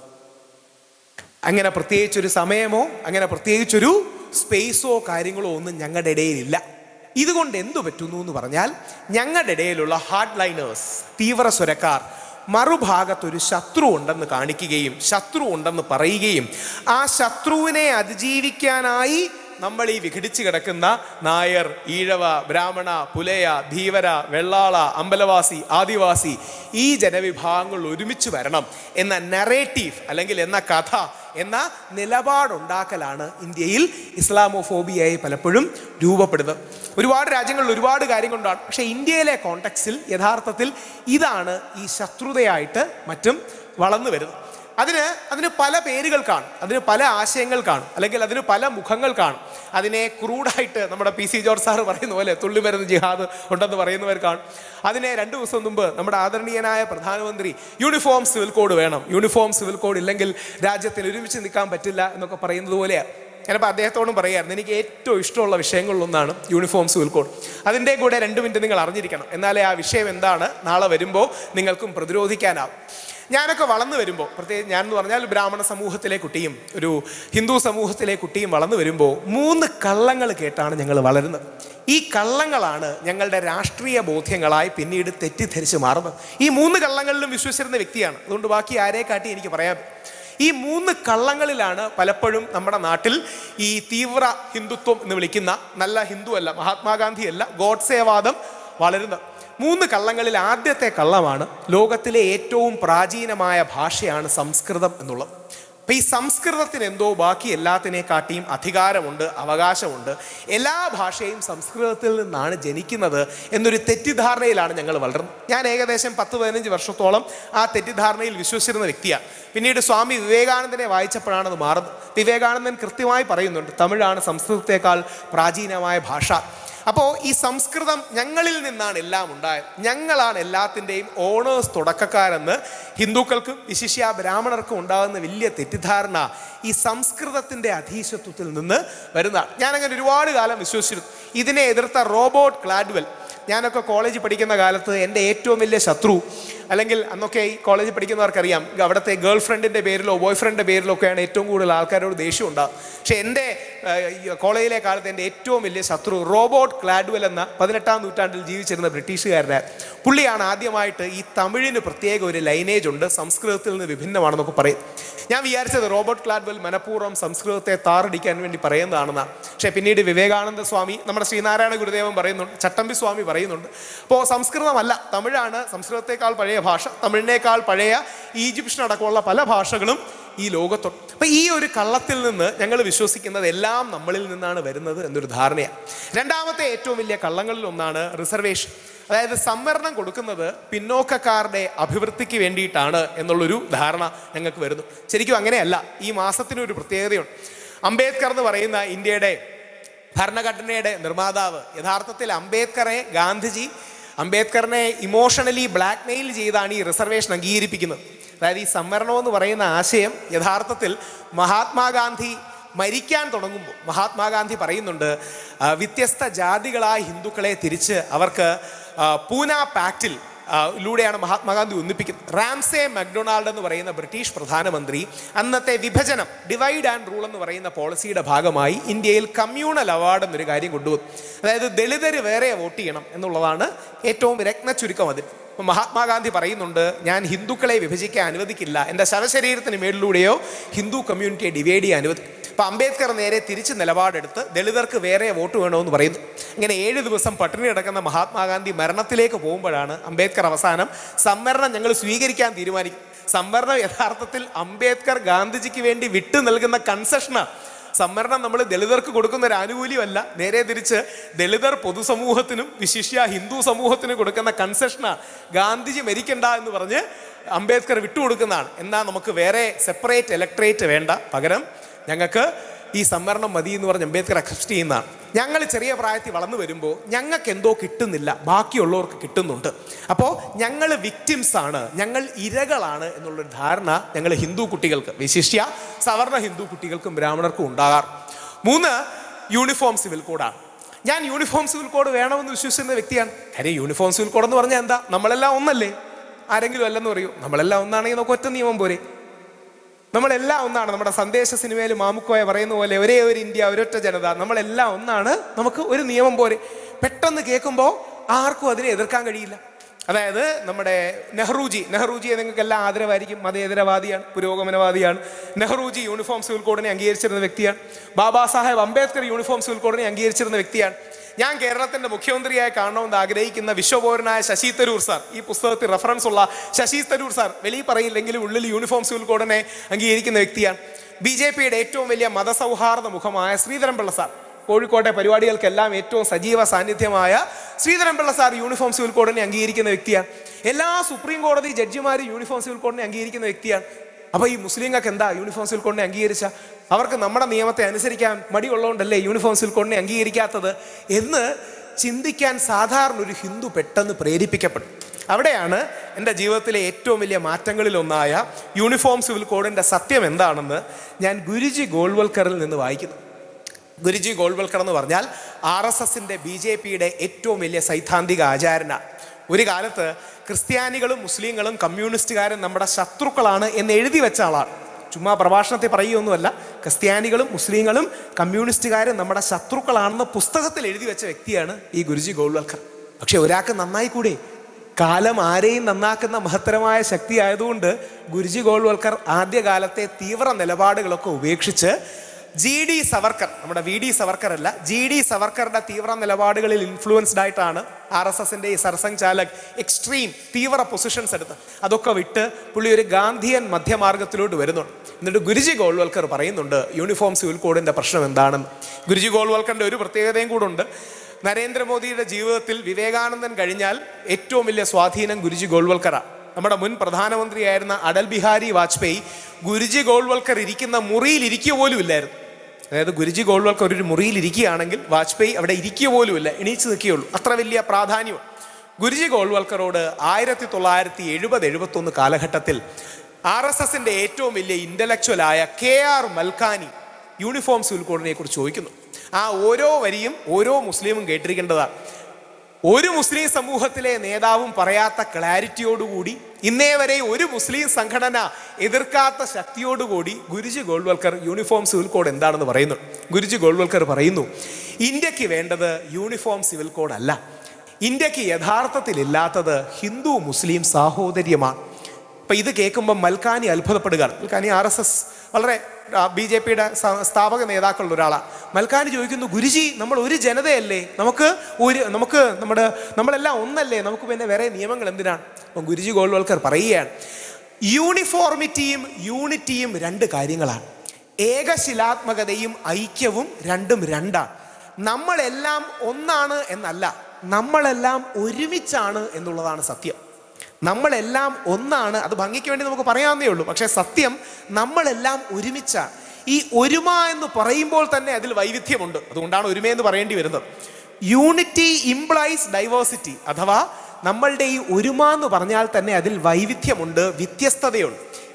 അങ്ങനെ പ്രത്യേകിച്ചൊരു സമയമോ അങ്ങനെ പ്രത്യേകിച്ചൊരു സ്പേസോ കാര്യങ്ങളോ ഒന്നും ഞങ്ങളുടെ ഇടയിലില്ല ഇതുകൊണ്ട് എന്തു പറ്റുന്നു എന്ന് പറഞ്ഞാൽ ഞങ്ങളുടെ ഇടയിലുള്ള ഹാർഡ് ലൈനേഴ്സ് തീവ്ര സ്വരക്കാർ മറുഭാഗത്തൊരു ശത്രു ഉണ്ടെന്ന് കാണിക്കുകയും ശത്രു ഉണ്ടെന്ന് പറയുകയും ആ ശത്രുവിനെ അതിജീവിക്കാനായി നമ്മൾ ഈ വിഘടിച്ച് കിടക്കുന്ന നായർ ഈഴവ ബ്രാഹ്മണ പുലയ ധീവര വെള്ളാള അമ്പലവാസി ആദിവാസി ഈ ജനവിഭാഗങ്ങൾ ഒരുമിച്ച് വരണം എന്ന നറേറ്റീവ് അല്ലെങ്കിൽ എന്ന കഥ എന്ന നിലപാടുണ്ടാക്കലാണ് ഇന്ത്യയിൽ ഇസ്ലാമോഫോബിയായി പലപ്പോഴും രൂപപ്പെടുന്നത് ഒരുപാട് രാജ്യങ്ങളിൽ ഒരുപാട് കാര്യങ്ങളുണ്ടാണ് പക്ഷേ ഇന്ത്യയിലെ കോണ്ടക്സിൽ യഥാർത്ഥത്തിൽ ഇതാണ് ഈ ശത്രുതയായിട്ട് മറ്റും വളർന്നു വരുന്നത് അതിന് അതിന് പല പേരുകൾ കാണും അതിന് പല ആശയങ്ങൾ കാണും അല്ലെങ്കിൽ അതിന് പല മുഖങ്ങൾ കാണും അതിനെ ക്രൂഡായിട്ട് നമ്മുടെ പി സി ജോർജ് സാറ് പറയുന്ന പോലെ തുള്ളിമരുന്ന് ജിഹാദ് ഉണ്ടെന്ന് പറയുന്നവർ കാണും അതിനെ രണ്ടു ദിവസം മുമ്പ് നമ്മുടെ ആദരണീയനായ പ്രധാനമന്ത്രി യൂണിഫോം സിവിൽ കോഡ് വേണം യൂണിഫോം സിവിൽ കോഡ് ഇല്ലെങ്കിൽ രാജ്യത്തിൽ ഒരുമിച്ച് നിൽക്കാൻ പറ്റില്ല എന്നൊക്കെ പറയുന്നത് പോലെയാണ് ഞാനിപ്പോൾ അദ്ദേഹത്തോടും പറയായിരുന്നു എനിക്ക് ഏറ്റവും ഇഷ്ടമുള്ള വിഷയങ്ങളിലൊന്നാണ് യൂണിഫോം സിവിൽ കോഡ് അതിൻ്റെ കൂടെ രണ്ട് മിനിറ്റ് നിങ്ങൾ അറിഞ്ഞിരിക്കണം എന്നാലേ ആ വിഷയം എന്താണ് നാളെ വരുമ്പോൾ നിങ്ങൾക്കും പ്രതിരോധിക്കാനാവും ഞാനൊക്കെ വളർന്നു വരുമ്പോൾ പ്രത്യേകിച്ച് ഞാൻ എന്ന് പറഞ്ഞാൽ ബ്രാഹ്മണ സമൂഹത്തിലെ കുട്ടിയും ഒരു ഹിന്ദു സമൂഹത്തിലെ കുട്ടിയും വളർന്നു വരുമ്പോൾ മൂന്ന് കള്ളങ്ങൾ കേട്ടാണ് ഞങ്ങൾ വളരുന്നത് ഈ കള്ളങ്ങളാണ് ഞങ്ങളുടെ രാഷ്ട്രീയ ബോധ്യങ്ങളായി പിന്നീട് തെറ്റിദ്ധരിച്ച് മാറുന്നത് ഈ മൂന്ന് കള്ളങ്ങളിലും വിശ്വസിച്ചിരുന്ന വ്യക്തിയാണ് അതുകൊണ്ട് ബാക്കി ആരെ കാട്ടി എനിക്ക് പറയാം ഈ മൂന്ന് കള്ളങ്ങളിലാണ് പലപ്പോഴും നമ്മുടെ നാട്ടിൽ ഈ തീവ്ര ഹിന്ദുത്വം എന്ന് വിളിക്കുന്ന നല്ല ഹിന്ദു അല്ല മഹാത്മാഗാന്ധി അല്ല ഗോഡ്സേവാദം വളരുന്നത് മൂന്ന് കള്ളങ്ങളിൽ ആദ്യത്തെ കള്ളമാണ് ലോകത്തിലെ ഏറ്റവും പ്രാചീനമായ ഭാഷയാണ് സംസ്കൃതം എന്നുള്ളത് അപ്പം ഈ സംസ്കൃതത്തിന് എന്തോ ബാക്കി എല്ലാത്തിനെക്കാട്ടിയും അധികാരമുണ്ട് അവകാശമുണ്ട് എല്ലാ ഭാഷയും സംസ്കൃതത്തിൽ നിന്നാണ് ജനിക്കുന്നത് എന്നൊരു തെറ്റിദ്ധാരണയിലാണ് ഞങ്ങൾ വളർന്നത് ഞാൻ ഏകദേശം പത്ത് പതിനഞ്ച് വർഷത്തോളം ആ തെറ്റിദ്ധാരണയിൽ വിശ്വസിച്ചിരുന്ന വ്യക്തിയാണ് പിന്നീട് സ്വാമി വിവേകാനന്ദനെ വായിച്ചപ്പോഴാണ് അത് മാറുന്നത് വിവേകാനന്ദൻ കൃത്യമായി പറയുന്നുണ്ട് തമിഴാണ് സംസ്കൃതത്തെക്കാൾ പ്രാചീനമായ ഭാഷ അപ്പോൾ ഈ സംസ്കൃതം ഞങ്ങളിൽ നിന്നാണ് എല്ലാം ഉണ്ടായത് ഞങ്ങളാണ് എല്ലാത്തിൻ്റെയും ഓണേഴ്സ് തുടക്കക്കാരെന്ന് ഹിന്ദുക്കൾക്കും വിശിഷ്യ ബ്രാഹ്മണർക്കും ഉണ്ടാകുന്ന വലിയ തെറ്റിദ്ധാരണ ഈ സംസ്കൃതത്തിൻ്റെ അധീശത്വത്തിൽ നിന്ന് വരുന്നതാണ് ഞാനങ്ങനെ ഒരുപാട് കാലം വിശ്വസിച്ചിരുന്നു ഇതിനെ എതിർത്ത റോബോട്ട് ക്ലാഡ്വെൽ ഞാനൊക്കെ കോളേജിൽ പഠിക്കുന്ന കാലത്ത് എൻ്റെ ഏറ്റവും വലിയ ശത്രു അല്ലെങ്കിൽ അന്നൊക്കെ ഈ കോളേജിൽ പഠിക്കുന്നവർക്കറിയാം അവിടുത്തെ ഗേൾ ഫ്രണ്ടിൻ്റെ പേരിലോ ബോയ് ഫ്രണ്ടിൻ്റെ പേരിലോ ഒക്കെയാണ് ഏറ്റവും കൂടുതൽ ആൾക്കാരോട് ദേഷ്യം ഉണ്ടാകും പക്ഷേ എൻ്റെ ഏഹ്, ഈ കോളേജിലെ കാലത്ത് എൻ്റെ ഏറ്റവും വലിയ ശത്രു റോബോട്ട് ക്ലാഡ്വെൽ എന്ന പതിനെട്ടാം നൂറ്റാണ്ടിൽ ജീവിച്ചിരുന്ന ബ്രിട്ടീഷുകാരനായിരുന്നു പുള്ളിയാണ് ആദ്യമായിട്ട് ഈ തമിഴിന് പ്രത്യേക ഒരു ലൈനേജ് ഉണ്ട് സംസ്കൃതത്തിൽ നിന്ന് വിഭിന്നമാണെന്നൊക്കെ പറയും ഞാൻ വിചാരിച്ചത് റോബോട്ട് ക്ലാഡ്വെൽ മനഃപൂർവ്വം സംസ്കൃതത്തെ താറടിക്കാൻ വേണ്ടി പറയുന്നതാണെന്നാണ് പക്ഷേ പിന്നീട് വിവേകാനന്ദ സ്വാമി നമ്മുടെ ശ്രീനാരായണ ഗുരുദേവൻ പറയുന്നുണ്ട് ചട്ടമ്പി സ്വാമി പറയുന്നുണ്ട് അപ്പോൾ സംസ്കൃതമല്ല തമിഴാണ് സംസ്കൃതത്തെക്കാൾ പഴയ ഭാഷ തമിഴിനേക്കാൾ പഴയ ഈജിപ്ഷ്യൻ അടക്കമുള്ള പല ഭാഷകളും ഈ ലോകത്തുണ്ട് അപ്പം ഈ ഒരു കള്ളത്തിൽ നിന്ന് ഞങ്ങൾ വിശ്വസിക്കുന്നത് എല്ലാം നമ്മളിൽ നിന്നാണ് വരുന്നത് എന്നൊരു ധാരണയാണ് രണ്ടാമത്തെ ഏറ്റവും വലിയ കള്ളങ്ങളിൽ ഒന്നാണ് റിസർവേഷൻ അതായത് സംവരണം കൊടുക്കുന്നത് പിന്നോക്കക്കാരുടെ അഭിവൃദ്ധിക്ക് വേണ്ടിയിട്ടാണ് എന്നുള്ളൊരു ധാരണ ഞങ്ങൾക്ക് വരുന്നു ശരിക്കും അങ്ങനെയല്ല ഈ മാസത്തിനൊരു പ്രത്യേകതയുണ്ട് അംബേദ്കർ എന്ന് പറയുന്ന ഇന്ത്യയുടെ ഭരണഘടനയുടെ നിർമ്മാതാവ് യഥാർത്ഥത്തിൽ അംബേദ്കറെ ഗാന്ധിജി അംബേദ്കറിനെ ഇമോഷണലി ബ്ലാക്ക് മെയിൽ ചെയ്താണ് ഈ റിസർവേഷൻ അംഗീകരിപ്പിക്കുന്നത് അതായത് ഈ സംവരണം എന്ന് പറയുന്ന ആശയം യഥാർത്ഥത്തിൽ മഹാത്മാഗാന്ധി മരിക്കാൻ തുടങ്ങുമ്പോൾ മഹാത്മാഗാന്ധി പറയുന്നുണ്ട് ആ, വ്യത്യസ്ത ജാതികളായ ഹിന്ദുക്കളെ തിരിച്ച് അവർക്ക് ആ, പൂന പാക്റ്റിൽ ആ, ലൂടെയാണ് മഹാത്മാഗാന്ധി ഒന്നിപ്പിക്കുന്നത് റാംസെ മക്ഡൊണാൾഡ് എന്ന് പറയുന്ന ബ്രിട്ടീഷ് പ്രധാനമന്ത്രി അന്നത്തെ വിഭജനം ഡിവൈഡ് ആൻഡ് റൂൾ എന്ന് പറയുന്ന പോളിസിയുടെ ഭാഗമായി ഇന്ത്യയിൽ കമ്മ്യൂണൽ അവാർഡ് എന്നൊരു കാര്യം കൊണ്ടുവന്നു അതായത് ദളിതർ വേറെ വോട്ട് ചെയ്യണം എന്നുള്ളതാണ് ഏറ്റവും രത്ന ചുരുക്കം അതിൽ ഇപ്പം മഹാത്മാഗാന്ധി പറയുന്നുണ്ട് ഞാൻ ഹിന്ദുക്കളെ വിഭജിക്കാൻ അനുവദിക്കില്ല എൻ്റെ ശവശരീരത്തിന് മേളിലൂടെയോ ഹിന്ദു കമ്മ്യൂണിറ്റിയെ ഡിവൈഡ് ചെയ്യാൻ അനുവദിക്കും അപ്പം അംബേദ്കർ നേരെ തിരിച്ച് നിലപാടെടുത്ത് ദളിതർക്ക് വേറെ വോട്ട് വേണമെന്ന് പറയുന്നു ഇങ്ങനെ ഏഴ് ദിവസം പട്ടിണി കിടക്കുന്ന മഹാത്മാഗാന്ധി മരണത്തിലേക്ക് പോകുമ്പോഴാണ് അംബേദ്കർ അവസാനം സംവരണം ഞങ്ങൾ സ്വീകരിക്കാൻ തീരുമാനിക്കും സംവരണം യഥാർത്ഥത്തിൽ അംബേദ്കർ ഗാന്ധിജിക്ക് വേണ്ടി വിട്ടു നൽകുന്ന കൺസെഷനാണ് സംവരണം നമ്മൾ ദളിതർക്ക് കൊടുക്കുന്ന ഒരു ആനുകൂല്യമല്ല നേരെ തിരിച്ച് ദളിതർ പൊതുസമൂഹത്തിനും വിശിഷ്യ ഹിന്ദു സമൂഹത്തിനും കൊടുക്കുന്ന കൺസെഷനാണ് ഗാന്ധിജി മരിക്കണ്ട എന്ന് പറഞ്ഞ് അംബേദ്കർ വിട്ടുകൊടുക്കുന്നതാണ് എന്നാൽ നമുക്ക് വേറെ സെപ്പറേറ്റ് ഇലക്ട്രേറ്റ് വേണ്ട പകരം ഞങ്ങൾക്ക് ഈ സംവരണം മതി എന്ന് പറഞ്ഞ് അംബേദ്കർ അക്സെപ്റ്റ് ചെയ്യുന്നതാണ് ഞങ്ങൾ ചെറിയ പ്രായത്തിൽ വളർന്നു വരുമ്പോൾ ഞങ്ങൾക്ക് എന്തോ കിട്ടുന്നില്ല ബാക്കിയുള്ളവർക്ക് കിട്ടുന്നുണ്ട് അപ്പോൾ ഞങ്ങൾ വിക്ടിംസ് ആണ് ഞങ്ങൾ ഇരകളാണ് എന്നുള്ളൊരു ധാരണ ഞങ്ങൾ ഹിന്ദു കുട്ടികൾക്ക് വിശിഷ്യ സവർണ ഹിന്ദു കുട്ടികൾക്കും ബ്രാഹ്മണർക്കും ഉണ്ടാകാറ് മൂന്ന് യൂണിഫോം സിവിൽ കോഡാണ് ഞാൻ യൂണിഫോം സിവിൽ കോഡ് വേണമെന്ന് വിശ്വസിക്കുന്ന വ്യക്തിയാണ് കാര്യം യൂണിഫോം സിവിൽ കോഡ് എന്ന് പറഞ്ഞാൽ എന്താ നമ്മളെല്ലാം ഒന്നല്ലേ ആരെങ്കിലും അല്ലെന്ന് പറയൂ നമ്മളെല്ലാം ഒന്നാണെങ്കിൽ നമുക്ക് ഒറ്റ നിയമം പോരെ നമ്മളെല്ലാം ഒന്നാണ് നമ്മുടെ സന്ദേശ സിനിമയിൽ മാമുക്കോയ പറയുന്ന പോലെ ഒരേ ഒരു ഇന്ത്യ ഒരൊറ്റ ജനത നമ്മളെല്ലാം ഒന്നാണ് നമുക്ക് ഒരു നിയമം പോലെ പെട്ടെന്ന് കേൾക്കുമ്പോൾ ആർക്കും അതിനെ എതിർക്കാൻ കഴിയില്ല അതായത് നമ്മുടെ നെഹ്റുജി നെഹ്റുജിയെ നിങ്ങൾക്ക് എല്ലാം ആദരവായിരിക്കും മതേതരവാദിയാണ് പുരോഗമനവാദിയാണ് നെഹ്റുജി യൂണിഫോം സിവിൽ കോഡിനെ അംഗീകരിച്ചിരുന്ന വ്യക്തിയാണ് ബാബാ സാഹേബ് അംബേദ്കർ യൂണിഫോം സിവിൽ കോഡിനെ അംഗീകരിച്ചിരുന്ന വ്യക്തിയാണ് ഞാൻ കേരളത്തിന്റെ മുഖ്യമന്ത്രിയായി കാണണമെന്ന് ആഗ്രഹിക്കുന്ന വിശ്വപൗരനായ ശശി തരൂർ സാർ ഈ പുസ്തകത്തിൽ റെഫറൻസ് ഉള്ള ശശി തരൂർ സാർ വെളിയിൽ പറയില്ലെങ്കിലും ഉള്ളിൽ യൂണിഫോം സിവിൽ കോഡിനെ അംഗീകരിക്കുന്ന വ്യക്തിയാണ് ബി ജെ പിയുടെ ഏറ്റവും വലിയ മതസൗഹാർദ്ദ മുഖമായ ശ്രീധരൻപിള്ള സാർ കോഴിക്കോട്ടെ പരിപാടികൾക്കെല്ലാം ഏറ്റവും സജീവ സാന്നിധ്യമായ ശ്രീധരൻപിള്ള സാർ യൂണിഫോം സിവിൽ കോഡിനെ അംഗീകരിക്കുന്ന വ്യക്തിയാണ് എല്ലാ സുപ്രീം കോടതി ജഡ്ജിമാരും യൂണിഫോം സിവിൽ കോഡിനെ അംഗീകരിക്കുന്ന വ്യക്തിയാണ് അപ്പോൾ ഈ മുസ്ലിങ്ങൾക്ക് എന്താ യൂണിഫോം സിവിൽ കോഡിനെ അംഗീകരിച്ച അവർക്ക് നമ്മുടെ നിയമത്തെ അനുസരിക്കാൻ മടിയുള്ളതുകൊണ്ടല്ലേ യൂണിഫോം സിവിൽ കോഡിനെ അംഗീകരിക്കാത്തത് എന്ന് ചിന്തിക്കാൻ സാധാരണ ഒരു ഹിന്ദു പെട്ടെന്ന് പ്രേരിപ്പിക്കപ്പെടും അവിടെയാണ് എൻ്റെ ജീവിതത്തിലെ ഏറ്റവും വലിയ മാറ്റങ്ങളിലൊന്നായ യൂണിഫോം സിവിൽ കോഡിൻ്റെ സത്യം എന്താണെന്ന് ഞാൻ ഗുരുജി ഗോൾവൽക്കറിൽ നിന്ന് വായിക്കുന്നു ഗുരുജി ഗോൾവൽക്കർ എന്ന് പറഞ്ഞാൽ ആർ എസ് എസിൻ്റെ ബി ജെ പിയുടെ ഏറ്റവും വലിയ സൈദ്ധാന്തിക ആചാരനാണ് ഒരു കാലത്ത് ക്രിസ്ത്യാനികളും മുസ്ലിങ്ങളും കമ്മ്യൂണിസ്റ്റുകാരും നമ്മുടെ ശത്രുക്കളാണ് എന്ന് എഴുതി വെച്ച ആളാണ് ചുമ്മാ പ്രഭാഷണത്തെ പറയുകയൊന്നുമല്ല ക്രിസ്ത്യാനികളും മുസ്ലിങ്ങളും കമ്മ്യൂണിസ്റ്റുകാരും നമ്മുടെ ശത്രുക്കളാണെന്ന് പുസ്തകത്തിൽ എഴുതി വെച്ച വ്യക്തിയാണ് ഈ ഗുരുജി ഗോൾവൽക്കർ പക്ഷെ ഒരാൾക്ക് നന്നായി കൂടെ കാലം ആരെയും നന്നാക്കുന്ന മഹത്തരമായ ശക്തി ആയതുകൊണ്ട് ഗുരുജി ഗോൾവൽക്കർ ആദ്യകാലത്തെ തീവ്ര നിലപാടുകളൊക്കെ ഉപേക്ഷിച്ച് ജി ഡി സവർക്കർ നമ്മുടെ വി ഡി സവർക്കർ അല്ല ജി ഡി സവർക്കറുടെ തീവ്ര നിലപാടുകളിൽ ഇൻഫ്ലുവൻസ്ഡ് ആയിട്ടാണ് ആർ എസ് എസിന്റെ ഈ സർസംഘ് ചാലക് എക്സ്ട്രീം തീവ്ര പൊസിഷൻസ് എടുത്ത് അതൊക്കെ വിട്ട് പുള്ളി ഒരു ഗാന്ധിയൻ മധ്യമാർഗത്തിലോട്ട് വരുന്നുണ്ട് എന്നിട്ട് ഗുരുജി ഗോൾവൽക്കർ പറയുന്നുണ്ട് യൂണിഫോം സിവിൽ കോഡിന്റെ പ്രശ്നം എന്താണെന്ന് ഗുരുജി ഗോൾവൽക്കറിന്റെ ഒരു പ്രത്യേകതയും കൂടെ ഉണ്ട് നരേന്ദ്രമോദിയുടെ ജീവിതത്തിൽ വിവേകാനന്ദൻ കഴിഞ്ഞാൽ ഏറ്റവും വലിയ സ്വാധീനം ഗുരുജി ഗോൾവൽക്കറാണ് നമ്മുടെ മുൻ പ്രധാനമന്ത്രിയായിരുന്ന അടൽ ബിഹാരി വാജ്പേയി ഗുരുജി ഗോൾവൽക്കർ ഇരിക്കുന്ന മുറിയിൽ ഇരിക്കുക പോലും ഇല്ലായിരുന്നു അതായത് ഗുരുജി ഗോൾവൽക്കർ ഒരു മുറിയിൽ ഇരിക്കുകയാണെങ്കിൽ വാജ്പേയി അവിടെ ഇരിക്കുക പോലുമില്ല എണീച്ച് നിൽക്കുകയുള്ളൂ അത്ര വലിയ പ്രാധാന്യം ഗുരുജി ഗോൾവൽക്കറോട് ആയിരത്തി തൊള്ളായിരത്തി എഴുപത് എഴുപത്തൊന്ന് കാലഘട്ടത്തിൽ ആർ എസ് എസിന്റെ ഏറ്റവും വലിയ ഇന്റലക്ച്വലായ K R Malkani uniform civil കോഡിനെ കുറിച്ച് ചോദിക്കുന്നു ആ ഓരോ വരിയും ഓരോ മുസ്ലിമും കേട്ടിരിക്കേണ്ടതാണ് ഒരു മുസ്ലിം സമൂഹത്തിലെ നേതാവും പറയാത്ത ക്ലാരിറ്റിയോടുകൂടി ഇന്നേ വരെ ഒരു മുസ്ലിം സംഘടന എതിർക്കാത്ത ശക്തിയോടുകൂടി Guruji Golwalkar uniform civil code എന്താണെന്ന് പറയുന്നു ഗുരുജി ഗോൾവൽക്കർ പറയുന്നു ഇന്ത്യക്ക് വേണ്ടത് യൂണിഫോം സിവിൽ കോഡ് അല്ല ഇന്ത്യക്ക് യഥാർത്ഥത്തിൽ ഇല്ലാത്തത് ഹിന്ദു മുസ്ലിം സാഹോദര്യമാണ് അപ്പൊ ഇത് കേൾക്കുമ്പോൾ മൽക്കാനി അത്ഭുതപ്പെടുകയാണ് മൽക്കാനി ആർ എസ് എസ് വളരെ ബി ജെ പിയുടെ സ്ഥാപക നേതാക്കളുടെ ഒരാളാണ് മൽക്കാനി ചോദിക്കുന്നു ഗുരുജി നമ്മൾ ഒരു ജനതയല്ലേ നമുക്ക് ഒരു നമുക്ക് നമ്മുടെ നമ്മളെല്ലാം ഒന്നല്ലേ നമുക്ക് പിന്നെ വേറെ നിയമങ്ങൾ എന്തിനാണ് അപ്പം ഗുരുജി ഗോൾവൽക്കർ പറയുകയാണ് യൂണിഫോർമിറ്റിയും യൂണിറ്റിയും രണ്ട് കാര്യങ്ങളാണ് ഏകശിലാത്മകതയും ഐക്യവും രണ്ടും രണ്ടാണ് നമ്മളെല്ലാം ഒന്നാണ് എന്നല്ല നമ്മളെല്ലാം ഒരുമിച്ചാണ് എന്നുള്ളതാണ് സത്യം നമ്മളെല്ലാം ഒന്നാണ് അത് ഭംഗിക്ക് വേണ്ടി നമുക്ക് പറയാവുന്നേ ഉള്ളൂ പക്ഷേ സത്യം നമ്മളെല്ലാം ഒരുമിച്ചാണ് ഈ ഒരുമ എന്ന് പറയുമ്പോൾ തന്നെ അതിൽ വൈവിധ്യമുണ്ട് അതുകൊണ്ടാണ് ഒരുമ എന്ന് പറയേണ്ടി വരുന്നത് യൂണിറ്റി ഇംപ്ലൈസ് ഡൈവേഴ്സിറ്റി അഥവാ നമ്മളുടെ ഈ ഒരുമ എന്ന് പറഞ്ഞാൽ തന്നെ അതിൽ വൈവിധ്യമുണ്ട് വ്യത്യസ്തതയുണ്ട്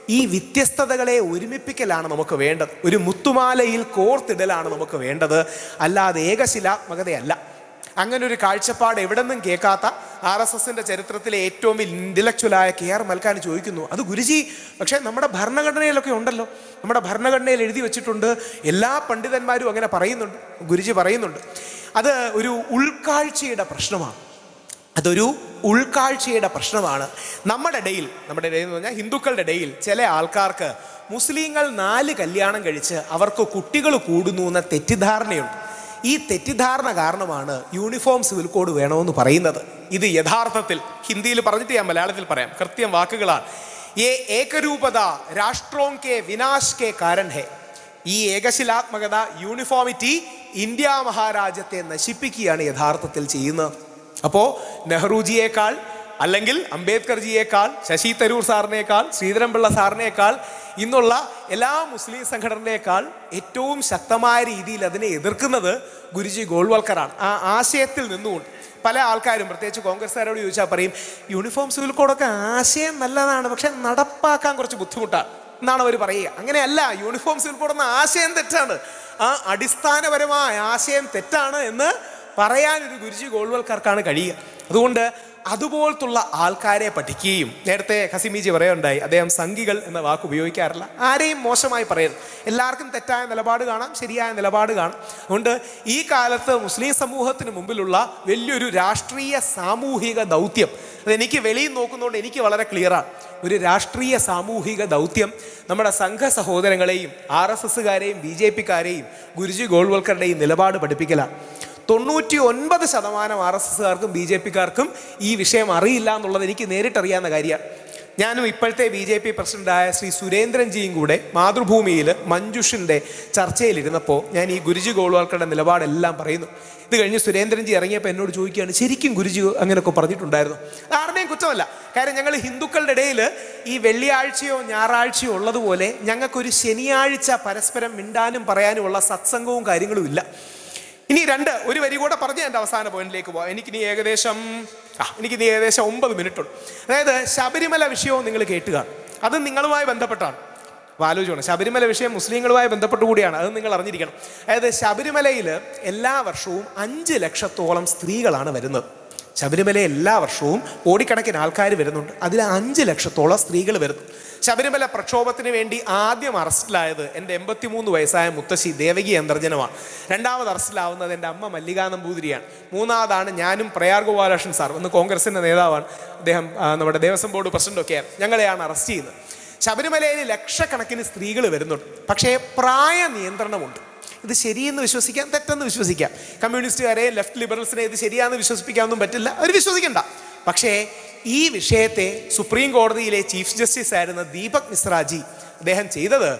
ഈ വ്യത്യസ്തതകളെ ഒരുമിപ്പിക്കലാണ് നമുക്ക് വേണ്ടത് ഒരു മുത്തുമാലയിൽ കോർത്തിടലാണ് നമുക്ക് വേണ്ടത് അല്ലാതെ ഏകശിലാത്മകതയല്ല അങ്ങനെ ഒരു കാഴ്ചപ്പാട് എവിടെ നിന്നും കേൾക്കാത്ത ആർ എസ് എസിന്റെ ചരിത്രത്തിലെ ഏറ്റവും ഇന്റലക്ച്വലായ കെ ആർ മൽക്കാൻ ചോദിക്കുന്നു അത് ഗുരുജി പക്ഷേ നമ്മുടെ ഭരണഘടനയിലൊക്കെ ഉണ്ടല്ലോ നമ്മുടെ ഭരണഘടനയിൽ എഴുതി വെച്ചിട്ടുണ്ട് എല്ലാ പണ്ഡിതന്മാരും അങ്ങനെ പറയുന്നുണ്ട് ഗുരുജി പറയുന്നുണ്ട് അത് ഒരു ഉൾക്കാഴ്ചയുടെ പ്രശ്നമാണ് അതൊരു ഉൾക്കാഴ്ചയുടെ പ്രശ്നമാണ് നമ്മുടെ ഇടയിൽ നമ്മുടെ ഇടയിൽ എന്ന് പറഞ്ഞാൽ ഹിന്ദുക്കളുടെ ഇടയിൽ ചില ആൾക്കാർക്ക് മുസ്ലിങ്ങൾ നാല് കല്യാണം കഴിച്ച് അവർക്ക് കുട്ടികൾ കൂടുന്നു എന്ന തെറ്റിദ്ധാരണയുണ്ട് ഈ തെറ്റിദ്ധാരണ കാരണമാണ് യൂണിഫോം സിവിൽ കോഡ് വേണമെന്ന് പറയുന്നത് ഇത് യഥാർത്ഥത്തിൽ ഹിന്ദിയിൽ പറഞ്ഞിട്ട് ഞാൻ മലയാളത്തിൽ പറയാം കൃത്യം വാക്കുകളാണ് ഏ ഏകരൂപത രാഷ്ട്രോം കെ വിനാശ് കെ കാരൺ ഹെ ഈ ഏകശിലാത്മകത യൂണിഫോമിറ്റി ഇന്ത്യ മഹാരാജ്യത്തെ നശിപ്പിക്കുകയാണ് യഥാർത്ഥത്തിൽ ചെയ്യുന്നത് അപ്പോൾ നെഹ്റുജിയേക്കാൾ അല്ലെങ്കിൽ അംബേദ്കർജിയേക്കാൾ ശശി തരൂർ സാറിനേക്കാൾ ശ്രീധരൻപിള്ള സാറിനേക്കാൾ ഇന്നുള്ള എല്ലാ മുസ്ലിം സംഘടനയേക്കാൾ ഏറ്റവും ശക്തമായ രീതിയിൽ അതിനെ എതിർക്കുന്നത് ഗുരുജി ഗോൾവൽക്കറാണ് ആ ആശയത്തിൽ നിന്നുകൊണ്ട് പല ആൾക്കാരും പ്രത്യേകിച്ച് കോൺഗ്രസ്സുകാരോട് ചോദിച്ചാൽ പറയും യൂണിഫോം സിവിൽ കോഡൊക്കെ ആശയം നല്ലതാണ് പക്ഷെ നടപ്പാക്കാൻ കുറച്ച് ബുദ്ധിമുട്ടാണ് എന്നാണ് അവർ പറയുക അങ്ങനെയല്ല യൂണിഫോം സിവിൽ കോഡ് എന്ന ആശയം തെറ്റാണ് ആ അടിസ്ഥാനപരമായ ആശയം തെറ്റാണ് എന്ന് പറയാൻ ഒരു ഗുരുജി ഗോൾവൽക്കാർക്കാണ് കഴിയുക അതുകൊണ്ട് അതുപോലത്തുള്ള ആൾക്കാരെ പഠിക്കുകയും നേരത്തെ ഹസിമിജി പറയുണ്ടായി അദ്ദേഹം സംഘികൾ എന്ന വാക്ക് ഉപയോഗിക്കാറില്ല ആരെയും മോശമായി പറയരുത് എല്ലാവർക്കും തെറ്റായ നിലപാട് കാണാം ശരിയായ നിലപാട് കാണാം അതുകൊണ്ട് ഈ കാലത്ത് മുസ്ലിം സമൂഹത്തിന് മുമ്പിലുള്ള വലിയൊരു രാഷ്ട്രീയ സാമൂഹിക ദൗത്യം അതെനിക്ക് വെളിയിൽ നോക്കുന്നതുകൊണ്ട് എനിക്ക് വളരെ ക്ലിയറാണ് ഒരു രാഷ്ട്രീയ സാമൂഹിക ദൗത്യം നമ്മുടെ സംഘ സഹോദരങ്ങളെയും ആർ എസ് എസ്സുകാരെയും ബി ജെ പിക്കാരെയും ഗുരുജി ഗോൾവൽക്കറുടെയും നിലപാട് പഠിപ്പിക്കലാണ് തൊണ്ണൂറ്റി ഒൻപത് ശതമാനം ആർ എസ് എസ്സുകാർക്കും ബി ജെ പിക്കാർക്കും ഈ വിഷയം അറിയില്ല എന്നുള്ളത് എനിക്ക് നേരിട്ടറിയാവുന്ന കാര്യമാണ് ഞാനും ഇപ്പോഴത്തെ ബി ജെ പി പ്രസിഡന്റായ ശ്രീ സുരേന്ദ്രൻജിയും കൂടെ മാതൃഭൂമിയിൽ മഞ്ജുഷിൻ്റെ ചർച്ചയിലിരുന്നപ്പോൾ ഞാൻ ഈ ഗുരുജി ഗോൾവാൾക്കറുടെ നിലപാടെല്ലാം പറയുന്നു ഇത് കഴിഞ്ഞ് സുരേന്ദ്രൻജി ഇറങ്ങിയപ്പോൾ എന്നോട് ചോദിക്കുകയാണ് ശരിക്കും ഗുരുജി അങ്ങനെയൊക്കെ പറഞ്ഞിട്ടുണ്ടായിരുന്നു ആരുടെയും കുറ്റമല്ല കാര്യം ഞങ്ങൾ ഹിന്ദുക്കളുടെ ഇടയിൽ ഈ വെള്ളിയാഴ്ചയോ ഞായറാഴ്ചയോ ഉള്ളതുപോലെ ഞങ്ങൾക്കൊരു ശനിയാഴ്ച പരസ്പരം മിണ്ടാനും പറയാനുമുള്ള സത്സംഗവും കാര്യങ്ങളും ഇല്ല ഇനി രണ്ട് ഒരു വരി കൂടെ പറഞ്ഞ് എൻ്റെ അവസാന പോയിന്റിലേക്ക് പോകാം എനിക്കിനി ഏകദേശം ആ എനിക്കിനി ഏകദേശം ഒമ്പത് മിനിറ്റ് ഉണ്ട് അതായത് ശബരിമല വിഷയവും നിങ്ങൾ കേട്ടുക അത് നിങ്ങളുമായി ബന്ധപ്പെട്ടാണ് അപ്പോൾ ആലോചിക്കണം ശബരിമല വിഷയം മുസ്ലിങ്ങളുമായി ബന്ധപ്പെട്ട് കൂടിയാണ് അത് നിങ്ങൾ അറിഞ്ഞിരിക്കണം അതായത് ശബരിമലയിൽ എല്ലാ വർഷവും അഞ്ച് ലക്ഷത്തോളം സ്ത്രീകളാണ് വരുന്നത് ശബരിമല എല്ലാ വർഷവും കോടിക്കണക്കിന് ആൾക്കാർ വരുന്നുണ്ട് അതിൽ അഞ്ച് ലക്ഷത്തോളം സ്ത്രീകൾ വരുന്നു ശബരിമല പ്രക്ഷോഭത്തിന് വേണ്ടി ആദ്യം അറസ്റ്റിലായത് എൻ്റെ എൺപത്തിമൂന്ന് വയസ്സായ മുത്തശ്ശി ദേവകി അന്തർജനമാണ് രണ്ടാമത് അറസ്റ്റിലാവുന്നത് എൻ്റെ അമ്മ മല്ലികാ നമ്പൂതിരിയാണ് മൂന്നാമതാണ് ഞാനും പ്രയാർ ഗോപാലകൃഷ്ണൻ സാർ ഒന്ന് കോൺഗ്രസിൻ്റെ നേതാവാണ് അദ്ദേഹം ആ, നമ്മുടെ ദേവസ്വം ബോർഡ് പ്രസിഡന്റൊക്കെയാണ് ഞങ്ങളെയാണ് അറസ്റ്റ് ചെയ്യുന്നത് ശബരിമലയിൽ ലക്ഷക്കണക്കിന് സ്ത്രീകൾ വരുന്നുണ്ട് പക്ഷേ പ്രായ നിയന്ത്രണമുണ്ട് ഇത് ശരിയെന്ന് വിശ്വസിക്കാം തെറ്റെന്ന് വിശ്വസിക്കാം കമ്മ്യൂണിസ്റ്റുകാരെ ലെഫ്റ്റ് ലിബറൽസിനെ ഇത് ശരിയാണെന്ന് വിശ്വസിക്കാനൊന്നും പറ്റില്ല അവർ വിശ്വസിക്കണ്ട പക്ഷേ ഈ വിഷയത്തെ സുപ്രീം കോടതിയിലെ ചീഫ് ജസ്റ്റിസ് ആയിരുന്ന ദീപക് മിശ്രാജി അദ്ദേഹം ചെയ്തത്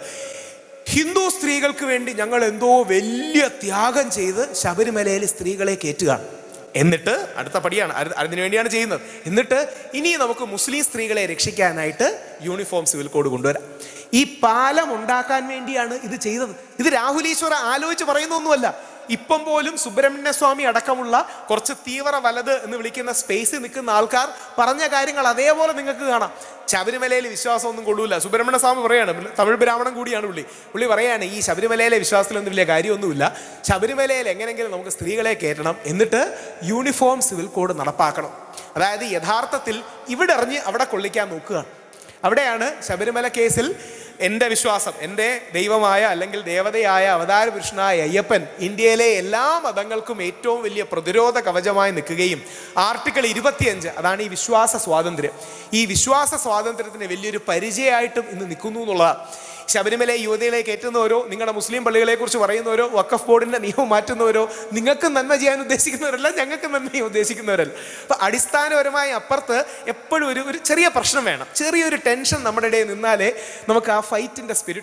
ഹിന്ദു സ്ത്രീകൾക്ക് വേണ്ടി ഞങ്ങൾ എന്തോ വലിയ ത്യാഗം ചെയ്ത് ശബരിമലയിൽ സ്ത്രീകളെ കയറ്റുകയാണ് എന്നിട്ട് അടുത്ത പടിയാണ് അത് അതിനു വേണ്ടിയാണ് ചെയ്യുന്നത് എന്നിട്ട് ഇനി നമുക്ക് മുസ്ലിം സ്ത്രീകളെ രക്ഷിക്കാനായിട്ട് യൂണിഫോം സിവിൽ കോഡ് കൊണ്ടുവരാം ഈ പാലം ഉണ്ടാക്കാൻ വേണ്ടിയാണ് ഇത് ചെയ്തത് ഇത് രാഹുൽ ഈശ്വര ആലോചിച്ച് പറയുന്നൊന്നുമല്ല ഇപ്പം പോലും സുബ്രഹ്മണ്യ സ്വാമി അടക്കമുള്ള കുറച്ച് തീവ്ര വലത് എന്ന് വിളിക്കുന്ന സ്പേസിൽ നിൽക്കുന്ന ആൾക്കാർ പറഞ്ഞ കാര്യങ്ങൾ അതേപോലെ നിങ്ങൾക്ക് കാണാം ശബരിമലയിൽ വിശ്വാസമൊന്നും കൊള്ളൂല സുബ്രഹ്മണ്യ സ്വാമി പറയാണ് പുള്ളി തമിഴ് ബ്രാഹ്മണൻ കൂടിയാണ് പുള്ളി പുള്ളി പറയാണ് ഈ ശബരിമലയിലെ വിശ്വാസത്തിലൊന്നും വലിയ കാര്യമൊന്നുമില്ല ശബരിമലയിൽ എങ്ങനെയെങ്കിലും നമുക്ക് സ്ത്രീകളെ കയറ്റണം എന്നിട്ട് യൂണിഫോം സിവിൽ കോഡ് നടപ്പാക്കണം അതായത് യഥാർത്ഥത്തിൽ ഇവിടെ എറിഞ്ഞ് അവിടെ കൊള്ളിക്കാൻ നോക്കുകയാണ് അവിടെയാണ് ശബരിമല കേസിൽ എൻ്റെ വിശ്വാസം എൻ്റെ ദൈവമായ അല്ലെങ്കിൽ ദേവതയായ അവതാര പുരുഷനായ അയ്യപ്പൻ ഇന്ത്യയിലെ എല്ലാ മതങ്ങൾക്കും ഏറ്റവും വലിയ പ്രതിരോധ കവചമായി നിൽക്കുകയും ആർട്ടിക്കിൾ ഇരുപത്തിയഞ്ച് അതാണ് ഈ വിശ്വാസ സ്വാതന്ത്ര്യം ഈ വിശ്വാസ സ്വാതന്ത്ര്യത്തിന് വലിയൊരു പരിചയമായിട്ടും ഇന്ന് നിൽക്കുന്നു എന്നുള്ളതാണ് ശബരിമല യുവതികളെ കയറ്റുന്നവരോ നിങ്ങളുടെ മുസ്ലിം പള്ളികളെ കുറിച്ച് പറയുന്നവരോ വഖഫ് ബോർഡിന്റെ നിയമം മാറ്റുന്നവരോ നിങ്ങൾക്ക് നന്മ ചെയ്യാൻ ഉദ്ദേശിക്കുന്നവരല്ല ഞങ്ങൾക്ക് നന്മ ചെയ്യാൻ ഉദ്ദേശിക്കുന്നവരല്ല അപ്പൊ അടിസ്ഥാനപരമായി അപ്പുറത്ത് എപ്പോഴും ഒരു ഒരു ചെറിയ പ്രശ്നം വേണം ചെറിയൊരു ടെൻഷൻ നമ്മുടെ ഇടയിൽ നിന്നാലേ നമുക്ക് ആ ഫൈറ്റിന്റെ സ്പിരിറ്റ് ഉള്ളൂ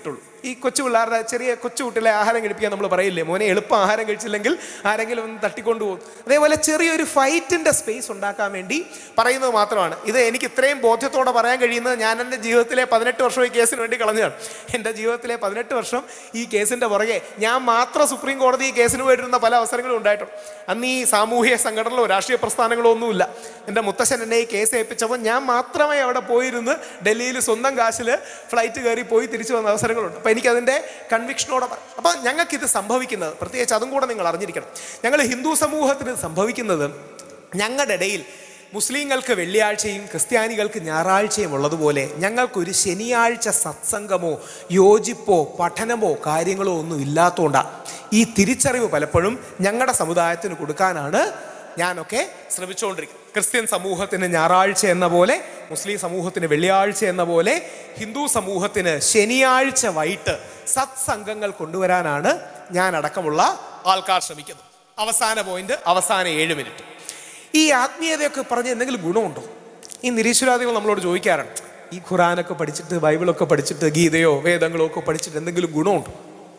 ഈ കൊച്ചു പിള്ളേരുടെ ചെറിയ കൊച്ചു കുട്ടികളെ ആഹാരം കഴിപ്പിക്കാൻ നമ്മൾ പറയില്ലേ മോനെ എളുപ്പം ആഹാരം കഴിച്ചില്ലെങ്കിൽ ആരെങ്കിലും ഒന്ന് തട്ടിക്കൊണ്ടു പോകും അതേപോലെ ചെറിയൊരു ഫൈറ്റിൻ്റെ സ്പേസ് ഉണ്ടാക്കാൻ വേണ്ടി പറയുന്നത് മാത്രമാണ് ഇത് എനിക്ക് ഇത്രയും ബോധ്യത്തോടെ പറയാൻ കഴിയുന്നത് ഞാൻ എൻ്റെ ജീവിതത്തിലെ പതിനെട്ട് വർഷം ഈ കേസിന് വേണ്ടി കളഞ്ഞതാണ് എൻ്റെ ജീവിതത്തിലെ പതിനെട്ട് വർഷം ഈ കേസിൻ്റെ പുറകെ ഞാൻ മാത്രം സുപ്രീം കോടതി ഈ കേസിന് പോയിട്ടിരുന്ന പല അവസരങ്ങളും ഉണ്ടായിട്ടുണ്ട് അന്ന് ഈ സാമൂഹിക സംഘടനകളോ രാഷ്ട്രീയ പ്രസ്ഥാനങ്ങളോ ഒന്നുമില്ല എൻ്റെ മുത്തശ്ശൻ എന്നെ ഈ കേസ് ഏൽപ്പിച്ചപ്പോൾ ഞാൻ മാത്രമേ അവിടെ പോയിരുന്ന് ഡൽഹിയിൽ സ്വന്തം കാശിൽ ഫ്ലൈറ്റ് കയറി പോയി തിരിച്ചു വന്ന അവസരങ്ങളുണ്ട് അപ്പോൾ എനിക്കതിൻ്റെ കൺവിക്ഷനോടെ അപ്പോൾ ഞങ്ങൾക്കിത് സംഭവിക്കുന്നത് പ്രത്യേകിച്ച് അതും കൂടെ നിങ്ങൾ അറിഞ്ഞിരിക്കണം ഞങ്ങൾ ഹിന്ദു സമൂഹത്തിന് സംഭവിക്കുന്നത് ഞങ്ങളുടെ ഇടയിൽ മുസ്ലിങ്ങൾക്ക് വെള്ളിയാഴ്ചയും ക്രിസ്ത്യാനികൾക്ക് ഞായറാഴ്ചയും ഉള്ളതുപോലെ ഞങ്ങൾക്കൊരു ശനിയാഴ്ച സത്സംഗമോ യോജിപ്പോ പഠനമോ കാര്യങ്ങളോ ഒന്നും ഇല്ലാത്തതുകൊണ്ടാണ് ഈ തിരിച്ചറിവ് പലപ്പോഴും ഞങ്ങളുടെ സമുദായത്തിന് കൊടുക്കാനാണ് ഞാനൊക്കെ ശ്രമിച്ചുകൊണ്ടിരിക്കും ക്രിസ്ത്യൻ സമൂഹത്തിന് ഞായറാഴ്ച എന്ന പോലെ മുസ്ലിം സമൂഹത്തിന് വെള്ളിയാഴ്ച എന്ന പോലെ ഹിന്ദു സമൂഹത്തിന് ശനിയാഴ്ച വൈകിട്ട് സത്സംഗങ്ങൾ കൊണ്ടുവരാനാണ് ഞാൻ അടക്കമുള്ള ആൾക്കാർ ശ്രമിക്കുന്നത് അവസാന പോയിന്റ് അവസാന ഏഴ് മിനിറ്റ് ഈ ആത്മീയതയൊക്കെ പറഞ്ഞ് എന്തെങ്കിലും ഗുണമുണ്ടോ ഈ നിരീശ്വരാദികൾ നമ്മളോട് ചോദിക്കാറുണ്ട് ഈ ഖുറാനൊക്കെ പഠിച്ചിട്ട് ബൈബിളൊക്കെ പഠിച്ചിട്ട് ഗീതയോ വേദങ്ങളോ ഒക്കെ പഠിച്ചിട്ട് എന്തെങ്കിലും ഗുണമുണ്ടോ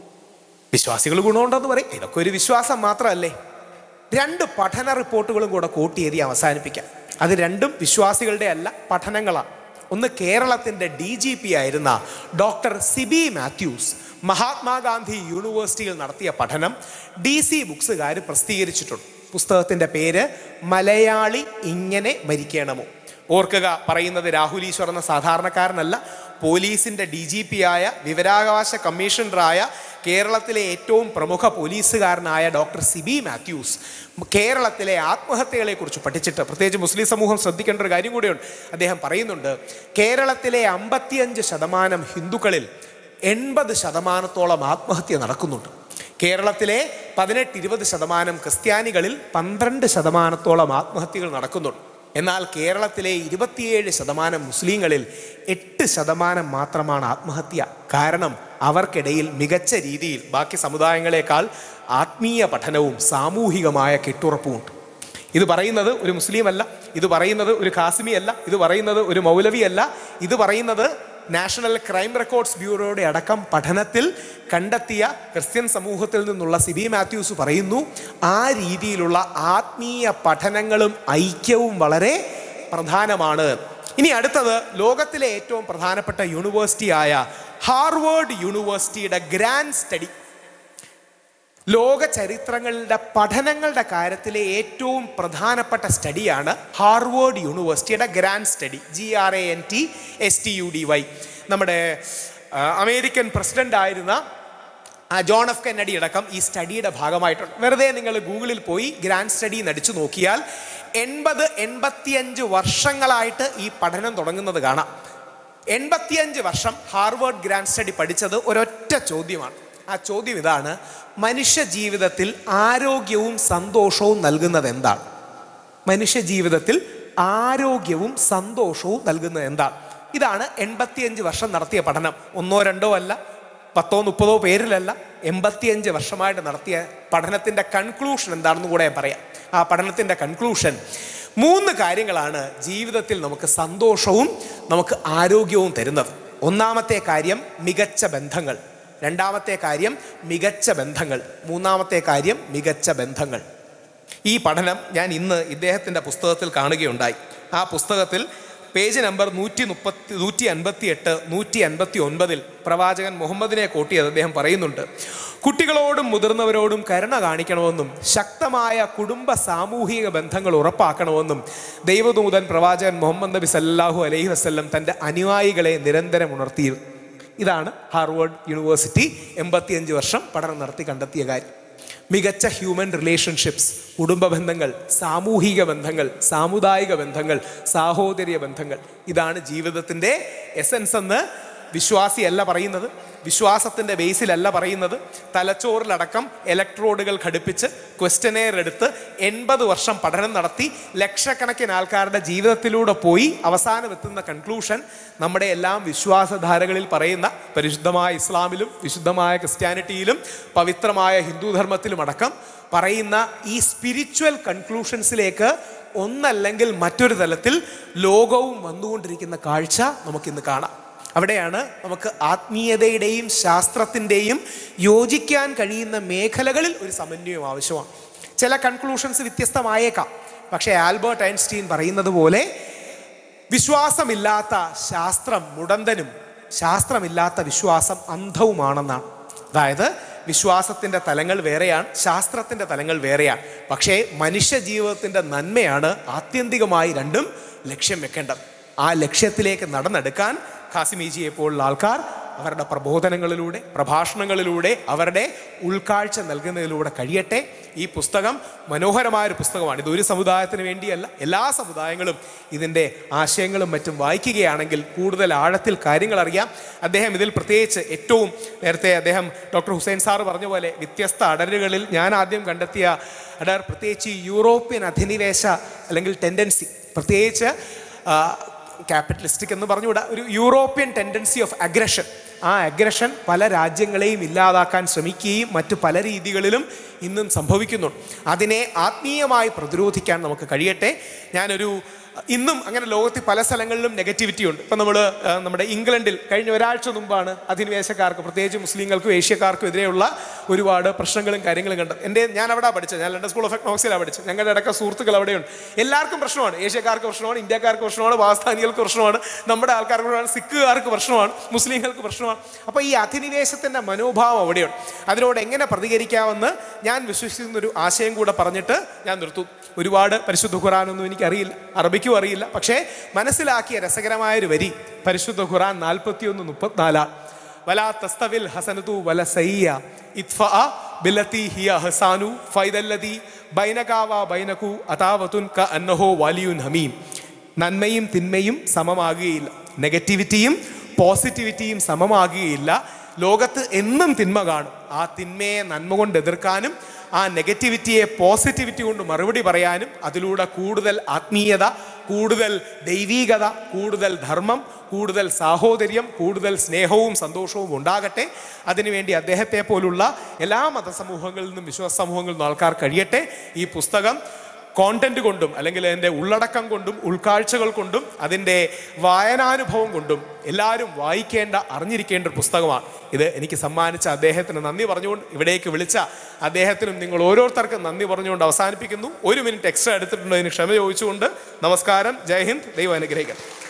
വിശ്വാസികൾ ഗുണമുണ്ടെന്ന് പറയും ഇതൊക്കെ ഒരു വിശ്വാസം മാത്രമല്ലേ രണ്ട് പഠന റിപ്പോർട്ടുകളും കൂടെ കൂട്ടിയേരി അവസാനിപ്പിക്കാം അത് രണ്ടും വിശ്വാസികളുടെ അല്ല പഠനങ്ങളാണ് ഒന്ന് കേരളത്തിൻ്റെ ഡി ജി പി ആയിരുന്ന ഡോക്ടർ സിബി മാത്യൂസ് മഹാത്മാഗാന്ധി യൂണിവേഴ്സിറ്റിയിൽ നടത്തിയ പഠനം ഡി സി ബുക്സുകാർ പ്രസിദ്ധീകരിച്ചിട്ടുണ്ട് പുസ്തകത്തിൻ്റെ പേര് മലയാളി ഇങ്ങനെ മരിക്കണമോ ഓർക്കുക പറയുന്നത് രാഹുൽ ഈശ്വർ എന്ന സാധാരണക്കാരനല്ല പോലീസിന്റെ ഡി ജി പി ആയ വിവരാവകാശ കമ്മീഷണറായ കേരളത്തിലെ ഏറ്റവും പ്രമുഖ പോലീസുകാരനായ ഡോക്ടർ സിബി മാത്യൂസ് കേരളത്തിലെ ആത്മഹത്യകളെ കുറിച്ച് പഠിച്ചിട്ട് പ്രത്യേകിച്ച് മുസ്ലിം സമൂഹം ശ്രദ്ധിക്കേണ്ട ഒരു കാര്യം കൂടിയുണ്ട് അദ്ദേഹം പറയുന്നുണ്ട് കേരളത്തിലെ അമ്പത്തിയഞ്ച് ശതമാനം ഹിന്ദുക്കളിൽ എൺപത് ശതമാനത്തോളം ആത്മഹത്യ നടക്കുന്നുണ്ട് കേരളത്തിലെ പതിനെട്ട് ഇരുപത് ശതമാനം ക്രിസ്ത്യാനികളിൽ പന്ത്രണ്ട് ശതമാനത്തോളം ആത്മഹത്യകൾ നടക്കുന്നുണ്ട് എന്നാൽ കേരളത്തിലെ ഇരുപത്തിയേഴ് ശതമാനം മുസ്ലിങ്ങളിൽ എട്ട് ശതമാനം മാത്രമാണ് ആത്മഹത്യ കാരണം അവർക്കിടയിൽ മികച്ച രീതിയിൽ ബാക്കി സമുദായങ്ങളെക്കാൾ ആത്മീയ പഠനവും സാമൂഹികമായ കെട്ടുറപ്പുമുണ്ട് ഇത് പറയുന്നത് ഒരു മുസ്ലിം അല്ല ഇത് പറയുന്നത് ഒരു ഖാസിമി അല്ല ഇത് പറയുന്നത് ഒരു മൗലവി അല്ല ഇത് പറയുന്നത് നാഷണൽ ക്രൈം റെക്കോർഡ്സ് ബ്യൂറോയുടെ അടക്കം പഠനത്തിൽ കണ്ടെത്തിയ ക്രിസ്ത്യൻ സമൂഹത്തിൽ നിന്നുള്ള സിബി മാത്യൂസ് പറയുന്നു ആ രീതിയിലുള്ള ആത്മീയ പഠനങ്ങളും ഐക്യവും വളരെ പ്രധാനമാണ് ഇനി അടുത്തത് ലോകത്തിലെ ഏറ്റവും പ്രധാനപ്പെട്ട യൂണിവേഴ്സിറ്റിയായ ഹാർവേഡ് യൂണിവേഴ്സിറ്റിയുടെ ഗ്രാൻഡ് സ്റ്റഡി ലോക ചരിത്രങ്ങളുടെ പഠനങ്ങളുടെ കാര്യത്തിലെ ഏറ്റവും പ്രധാനപ്പെട്ട സ്റ്റഡിയാണ് ഹാർവേഡ് യൂണിവേഴ്സിറ്റിയുടെ grand study G R A N T S T U D Y നമ്മുടെ ആ, അമേരിക്കൻ പ്രസിഡന്റ് ആയിരുന്ന ആ, ജോൺ എഫ് കെന്നഡി അടക്കം ഈ സ്റ്റഡിയുടെ ഭാഗമായിട്ടുണ്ട് വെറുതെ നിങ്ങൾ ഗൂഗിളിൽ പോയി ഗ്രാൻഡ് സ്റ്റഡി നടിച്ചു നോക്കിയാൽ എൺപത് എൺപത്തിയഞ്ച് വർഷങ്ങളായിട്ട് ഈ പഠനം തുടങ്ങുന്നത് കാണാം എൺപത്തിയഞ്ച് വർഷം ഹാർവേഡ് ഗ്രാൻഡ് സ്റ്റഡി പഠിച്ചത് ഒരൊറ്റ ചോദ്യമാണ് ആ ചോദ്യം ഇതാണ് മനുഷ്യ ജീവിതത്തിൽ ആരോഗ്യവും സന്തോഷവും നൽകുന്നത് എന്താണ് മനുഷ്യ ജീവിതത്തിൽ ആരോഗ്യവും സന്തോഷവും നൽകുന്നത് എന്താണ് ഇതാണ് എൺപത്തിയഞ്ച് വർഷം നടത്തിയ പഠനം ഒന്നോ രണ്ടോ അല്ല പത്തോ മുപ്പതോ പേരിലല്ല എൺപത്തിയഞ്ച് വർഷമായിട്ട് നടത്തിയ പഠനത്തിൻ്റെ കൺക്ലൂഷൻ എന്താണെന്ന് കൂടെ ഞാൻ പറയാം ആ പഠനത്തിൻ്റെ കൺക്ലൂഷൻ മൂന്ന് കാര്യങ്ങളാണ് ജീവിതത്തിൽ നമുക്ക് സന്തോഷവും നമുക്ക് ആരോഗ്യവും തരുന്നത് ഒന്നാമത്തെ കാര്യം മികച്ച ബന്ധങ്ങൾ രണ്ടാമത്തെ കാര്യം മികച്ച ബന്ധങ്ങൾ മൂന്നാമത്തെ കാര്യം മികച്ച ബന്ധങ്ങൾ ഈ പഠനം ഞാൻ ഇന്ന് ഇദ്ദേഹത്തിൻ്റെ പുസ്തകത്തിൽ കാണുകയുണ്ടായി ആ പുസ്തകത്തിൽ പേജ് നമ്പർ നൂറ്റി മുപ്പത്തി നൂറ്റി അൻപത്തി എട്ട് നൂറ്റി അൻപത്തി ഒൻപതിൽ പ്രവാചകൻ മുഹമ്മദിനെ കോട്ട് ചെയ്ത് അദ്ദേഹം പറയുന്നുണ്ട് കുട്ടികളോടും മുതിർന്നവരോടും കരുണ കാണിക്കണമെന്നും ശക്തമായ കുടുംബ സാമൂഹിക ബന്ധങ്ങൾ ഉറപ്പാക്കണമെന്നും ദൈവദൂതൻ പ്രവാചകൻ മുഹമ്മദ് നബി സല്ലാഹു അലൈഹി വസ്ല്ലം തൻ്റെ അനുയായികളെ നിരന്തരം ഉണർത്തിയിരുന്നു ഇതാണ് ഹാർവേഡ് യൂണിവേഴ്സിറ്റി എൺപത്തിയഞ്ച് വർഷം പഠനം നടത്തി കണ്ടെത്തിയ കാര്യം മികച്ച ഹ്യൂമൻ റിലേഷൻഷിപ്സ് കുടുംബ ബന്ധങ്ങൾ സാമൂഹിക ബന്ധങ്ങൾ സാമുദായിക ബന്ധങ്ങൾ സാഹോദര്യ ബന്ധങ്ങൾ ഇതാണ് ജീവിതത്തിൻ്റെ എസൻസ് എന്ന് വിശ്വാസിയല്ല പറയുന്നത് വിശ്വാസത്തിൻ്റെ ബേസിലല്ല പറയുന്നത് തലച്ചോറിലടക്കം ഇലക്ട്രോഡുകൾ ഘടിപ്പിച്ച് ക്വസ്റ്റനെയർ എടുത്ത് എൺപത് വർഷം പഠനം നടത്തി ലക്ഷക്കണക്കിന് ആൾക്കാരുടെ ജീവിതത്തിലൂടെ പോയി അവസാനം എത്തുന്ന കൺക്ലൂഷൻ നമ്മുടെ എല്ലാം വിശ്വാസധാരകളിൽ പറയുന്ന പരിശുദ്ധമായ ഇസ്ലാമിലും വിശുദ്ധമായ ക്രിസ്ത്യാനിറ്റിയിലും പവിത്രമായ ഹിന്ദു ധർമ്മത്തിലും അടക്കം പറയുന്ന ഈ സ്പിരിച്വൽ കൺക്ലൂഷൻസിലേക്ക് ഒന്നല്ലെങ്കിൽ മറ്റൊരു തലത്തിൽ ലോകവും വന്നുകൊണ്ടിരിക്കുന്ന കാഴ്ച നമുക്കിന്ന് കാണാം അവിടെയാണ് നമുക്ക് ആത്മീയതയുടെയും ശാസ്ത്രത്തിൻ്റെയും യോജിക്കാൻ കഴിയുന്ന മേഖലകളിൽ ഒരു സമന്വയം ആവശ്യമാണ് ചില കൺക്ലൂഷൻസ് വ്യത്യസ്തമായേക്കാം പക്ഷേ ആൽബർട്ട് ഐൻസ്റ്റീൻ പറയുന്നത് പോലെ വിശ്വാസമില്ലാത്ത ശാസ്ത്രം മുടന്തനും ശാസ്ത്രമില്ലാത്ത വിശ്വാസം അന്ധവുമാണെന്നാണ് അതായത് വിശ്വാസത്തിൻ്റെ തലങ്ങൾ വേറെയാണ് ശാസ്ത്രത്തിൻ്റെ തലങ്ങൾ വേറെയാണ് പക്ഷേ മനുഷ്യ ജീവിതത്തിൻ്റെ നന്മയാണ് ആത്യന്തികമായി രണ്ടും ലക്ഷ്യം വെക്കേണ്ടത് ആ ലക്ഷ്യത്തിലേക്ക് നടന്നെടുക്കാൻ ഖാസിമീജിയെ പോലുള്ള ആൾക്കാർ അവരുടെ പ്രബോധനങ്ങളിലൂടെ പ്രഭാഷണങ്ങളിലൂടെ അവരുടെ ഉൾക്കാഴ്ച നൽകുന്നതിലൂടെ കഴിയട്ടെ ഈ പുസ്തകം മനോഹരമായൊരു പുസ്തകമാണ് ഇത് ഒരു സമുദായത്തിന് വേണ്ടിയല്ല എല്ലാ സമുദായങ്ങളും ഇതിൻ്റെ ആശയങ്ങളും മറ്റും വായിക്കുകയാണെങ്കിൽ കൂടുതൽ ആഴത്തിൽ കാര്യങ്ങൾ അറിയാം അദ്ദേഹം ഇതിൽ പ്രത്യേകിച്ച് ഏറ്റവും നേരത്തെ അദ്ദേഹം ഡോക്ടർ ഹുസൈൻ സാർ പറഞ്ഞ പോലെ വ്യത്യസ്ത അടരുകളിൽ ഞാൻ ആദ്യം കണ്ടെത്തിയ അടർ പ്രത്യേകിച്ച് ഈ യൂറോപ്യൻ അധിനിവേശ അല്ലെങ്കിൽ ടെൻഡൻസി പ്രത്യേകിച്ച് ക്യാപിറ്റലിസ്റ്റിക് എന്ന് പറഞ്ഞുകൂടാ ഒരു യൂറോപ്യൻ ടെൻഡൻസി ഓഫ് അഗ്രഷൻ ആ അഗ്രഷൻ പല രാജ്യങ്ങളെയും ഇല്ലാതാക്കാൻ ശ്രമിക്കുകയും മറ്റു പല രീതികളിലും ഇന്നും സംഭവിക്കുന്നുണ്ട് അതിനെ ആത്മീയമായി പ്രതിരോധിക്കാൻ നമുക്ക് കഴിയട്ടെ ഞാനൊരു ഇന്നും അങ്ങനെ ലോകത്തിൽ പല സ്ഥലങ്ങളിലും നെഗറ്റിവിറ്റി ഉണ്ട് ഇപ്പം നമ്മൾ നമ്മുടെ ഇംഗ്ലണ്ടിൽ കഴിഞ്ഞ ഒരാഴ്ച മുമ്പാണ് അധിനിവേശക്കാർക്ക് പ്രത്യേകിച്ച് മുസ്ലിങ്ങൾക്കും ഏഷ്യക്കാർക്കും എതിരെയുള്ള ഒരുപാട് പ്രശ്നങ്ങളും കാര്യങ്ങളും കണ്ടത് എൻ്റെ ഞാൻ അവിടെ പഠിച്ചത് ഞാൻ ലണ്ടൻ സ്കൂൾ ഓഫ് എക്കണോമിക്സിലാണ് പഠിച്ചത് ഞങ്ങളുടെ ഇടയ്ക്ക് സുഹൃത്തുക്കൾ അവിടെയുണ്ട് എല്ലാവർക്കും പ്രശ്നമാണ് ഏഷ്യക്കാർക്ക് പ്രശ്നമാണ് ഇന്ത്യക്കാർക്ക് പ്രശ്നമാണ് പാകിസ്ഥാനികൾക്ക് പ്രശ്നമാണ് നമ്മുടെ ആൾക്കാർക്ക് പ്രശ്നമാണ് സിഖുകാർക്ക് പ്രശ്നമാണ് മുസ്ലിങ്ങൾക്ക് പ്രശ്നമാണ് അപ്പോൾ ഈ അധിനിവേശത്തിൻ്റെ മനോഭാവം അവിടെയുണ്ട് അതിനോട് എങ്ങനെ പ്രതികരിക്കാമെന്ന് ഞാൻ വിശ്വസിക്കുന്ന ഒരു ആശയം കൂടെ പറഞ്ഞിട്ട് ഞാൻ നിർത്തും ഒരുപാട് പരിശുദ്ധ ഖുറാനൊന്നും എനിക്കറിയില്ല അറബിക്കും അറിയില്ല പക്ഷേ മനസ്സിലാക്കിയ രസകരമായൊരു വരി പരിശുദ്ധ ഖുറാൻ നാൽപ്പത്തിയൊന്ന് മുപ്പത്തിനാലാണ് വലാ തസ്തവിൽ ഹസനതു വല സയ്യ ഇത്ഫഅ ബില്ലത്തി ഹിയ ഹസാനു ഫൈദല്ലതി ബൈനകാവ ബൈനകു അതാവതുൻ ക അന്നഹോ വാലിയുൻ ഹമീം നന്മയും തിന്മയും സമമാകുകയില്ല നെഗറ്റിവിറ്റിയും പോസിറ്റിവിറ്റിയും സമമാകുകയില്ല ലോകത്ത് എന്നും തിന്മ കാണും ആ തിന്മയെ നന്മ കൊണ്ട് എതിർക്കാനും ആ നെഗറ്റിവിറ്റിയെ പോസിറ്റിവിറ്റി കൊണ്ട് മറുപടി പറയാനും അതിലൂടെ കൂടുതൽ ആത്മീയത കൂടുതൽ ദൈവീകത കൂടുതൽ ധർമ്മം കൂടുതൽ സാഹോദര്യം കൂടുതൽ സ്നേഹവും സന്തോഷവും ഉണ്ടാകട്ടെ അതിനുവേണ്ടി അദ്ദേഹത്തെ പോലുള്ള എല്ലാ മതസമൂഹങ്ങളിൽ നിന്നും വിശ്വാസ സമൂഹങ്ങളിൽ നിന്നും ആൾക്കാർ കഴിയട്ടെ ഈ പുസ്തകം കോണ്ടന്റ് കൊണ്ടും അല്ലെങ്കിൽ അതിൻ്റെ ഉള്ളടക്കം കൊണ്ടും ഉൾക്കാഴ്ചകൾ കൊണ്ടും അതിൻ്റെ വായനാനുഭവം കൊണ്ടും എല്ലാവരും വായിക്കേണ്ട അറിഞ്ഞിരിക്കേണ്ട ഒരു പുസ്തകമാണ് ഇത് എനിക്ക് സമ്മാനിച്ച അദ്ദേഹത്തിന് നന്ദി പറഞ്ഞുകൊണ്ട് ഇവിടേക്ക് വിളിച്ച അദ്ദേഹത്തിനും നിങ്ങൾ ഓരോരുത്തർക്കും നന്ദി പറഞ്ഞുകൊണ്ട് അവസാനിപ്പിക്കുന്നു ഒരു മിനിറ്റ് എക്സ്ട്രാ എടുത്തിട്ടുണ്ട് അതിന് ക്ഷമ ചോദിച്ചുകൊണ്ട് നമസ്കാരം ജയ് ഹിന്ദ് ദൈവം അനുഗ്രഹിക്കട്ടെ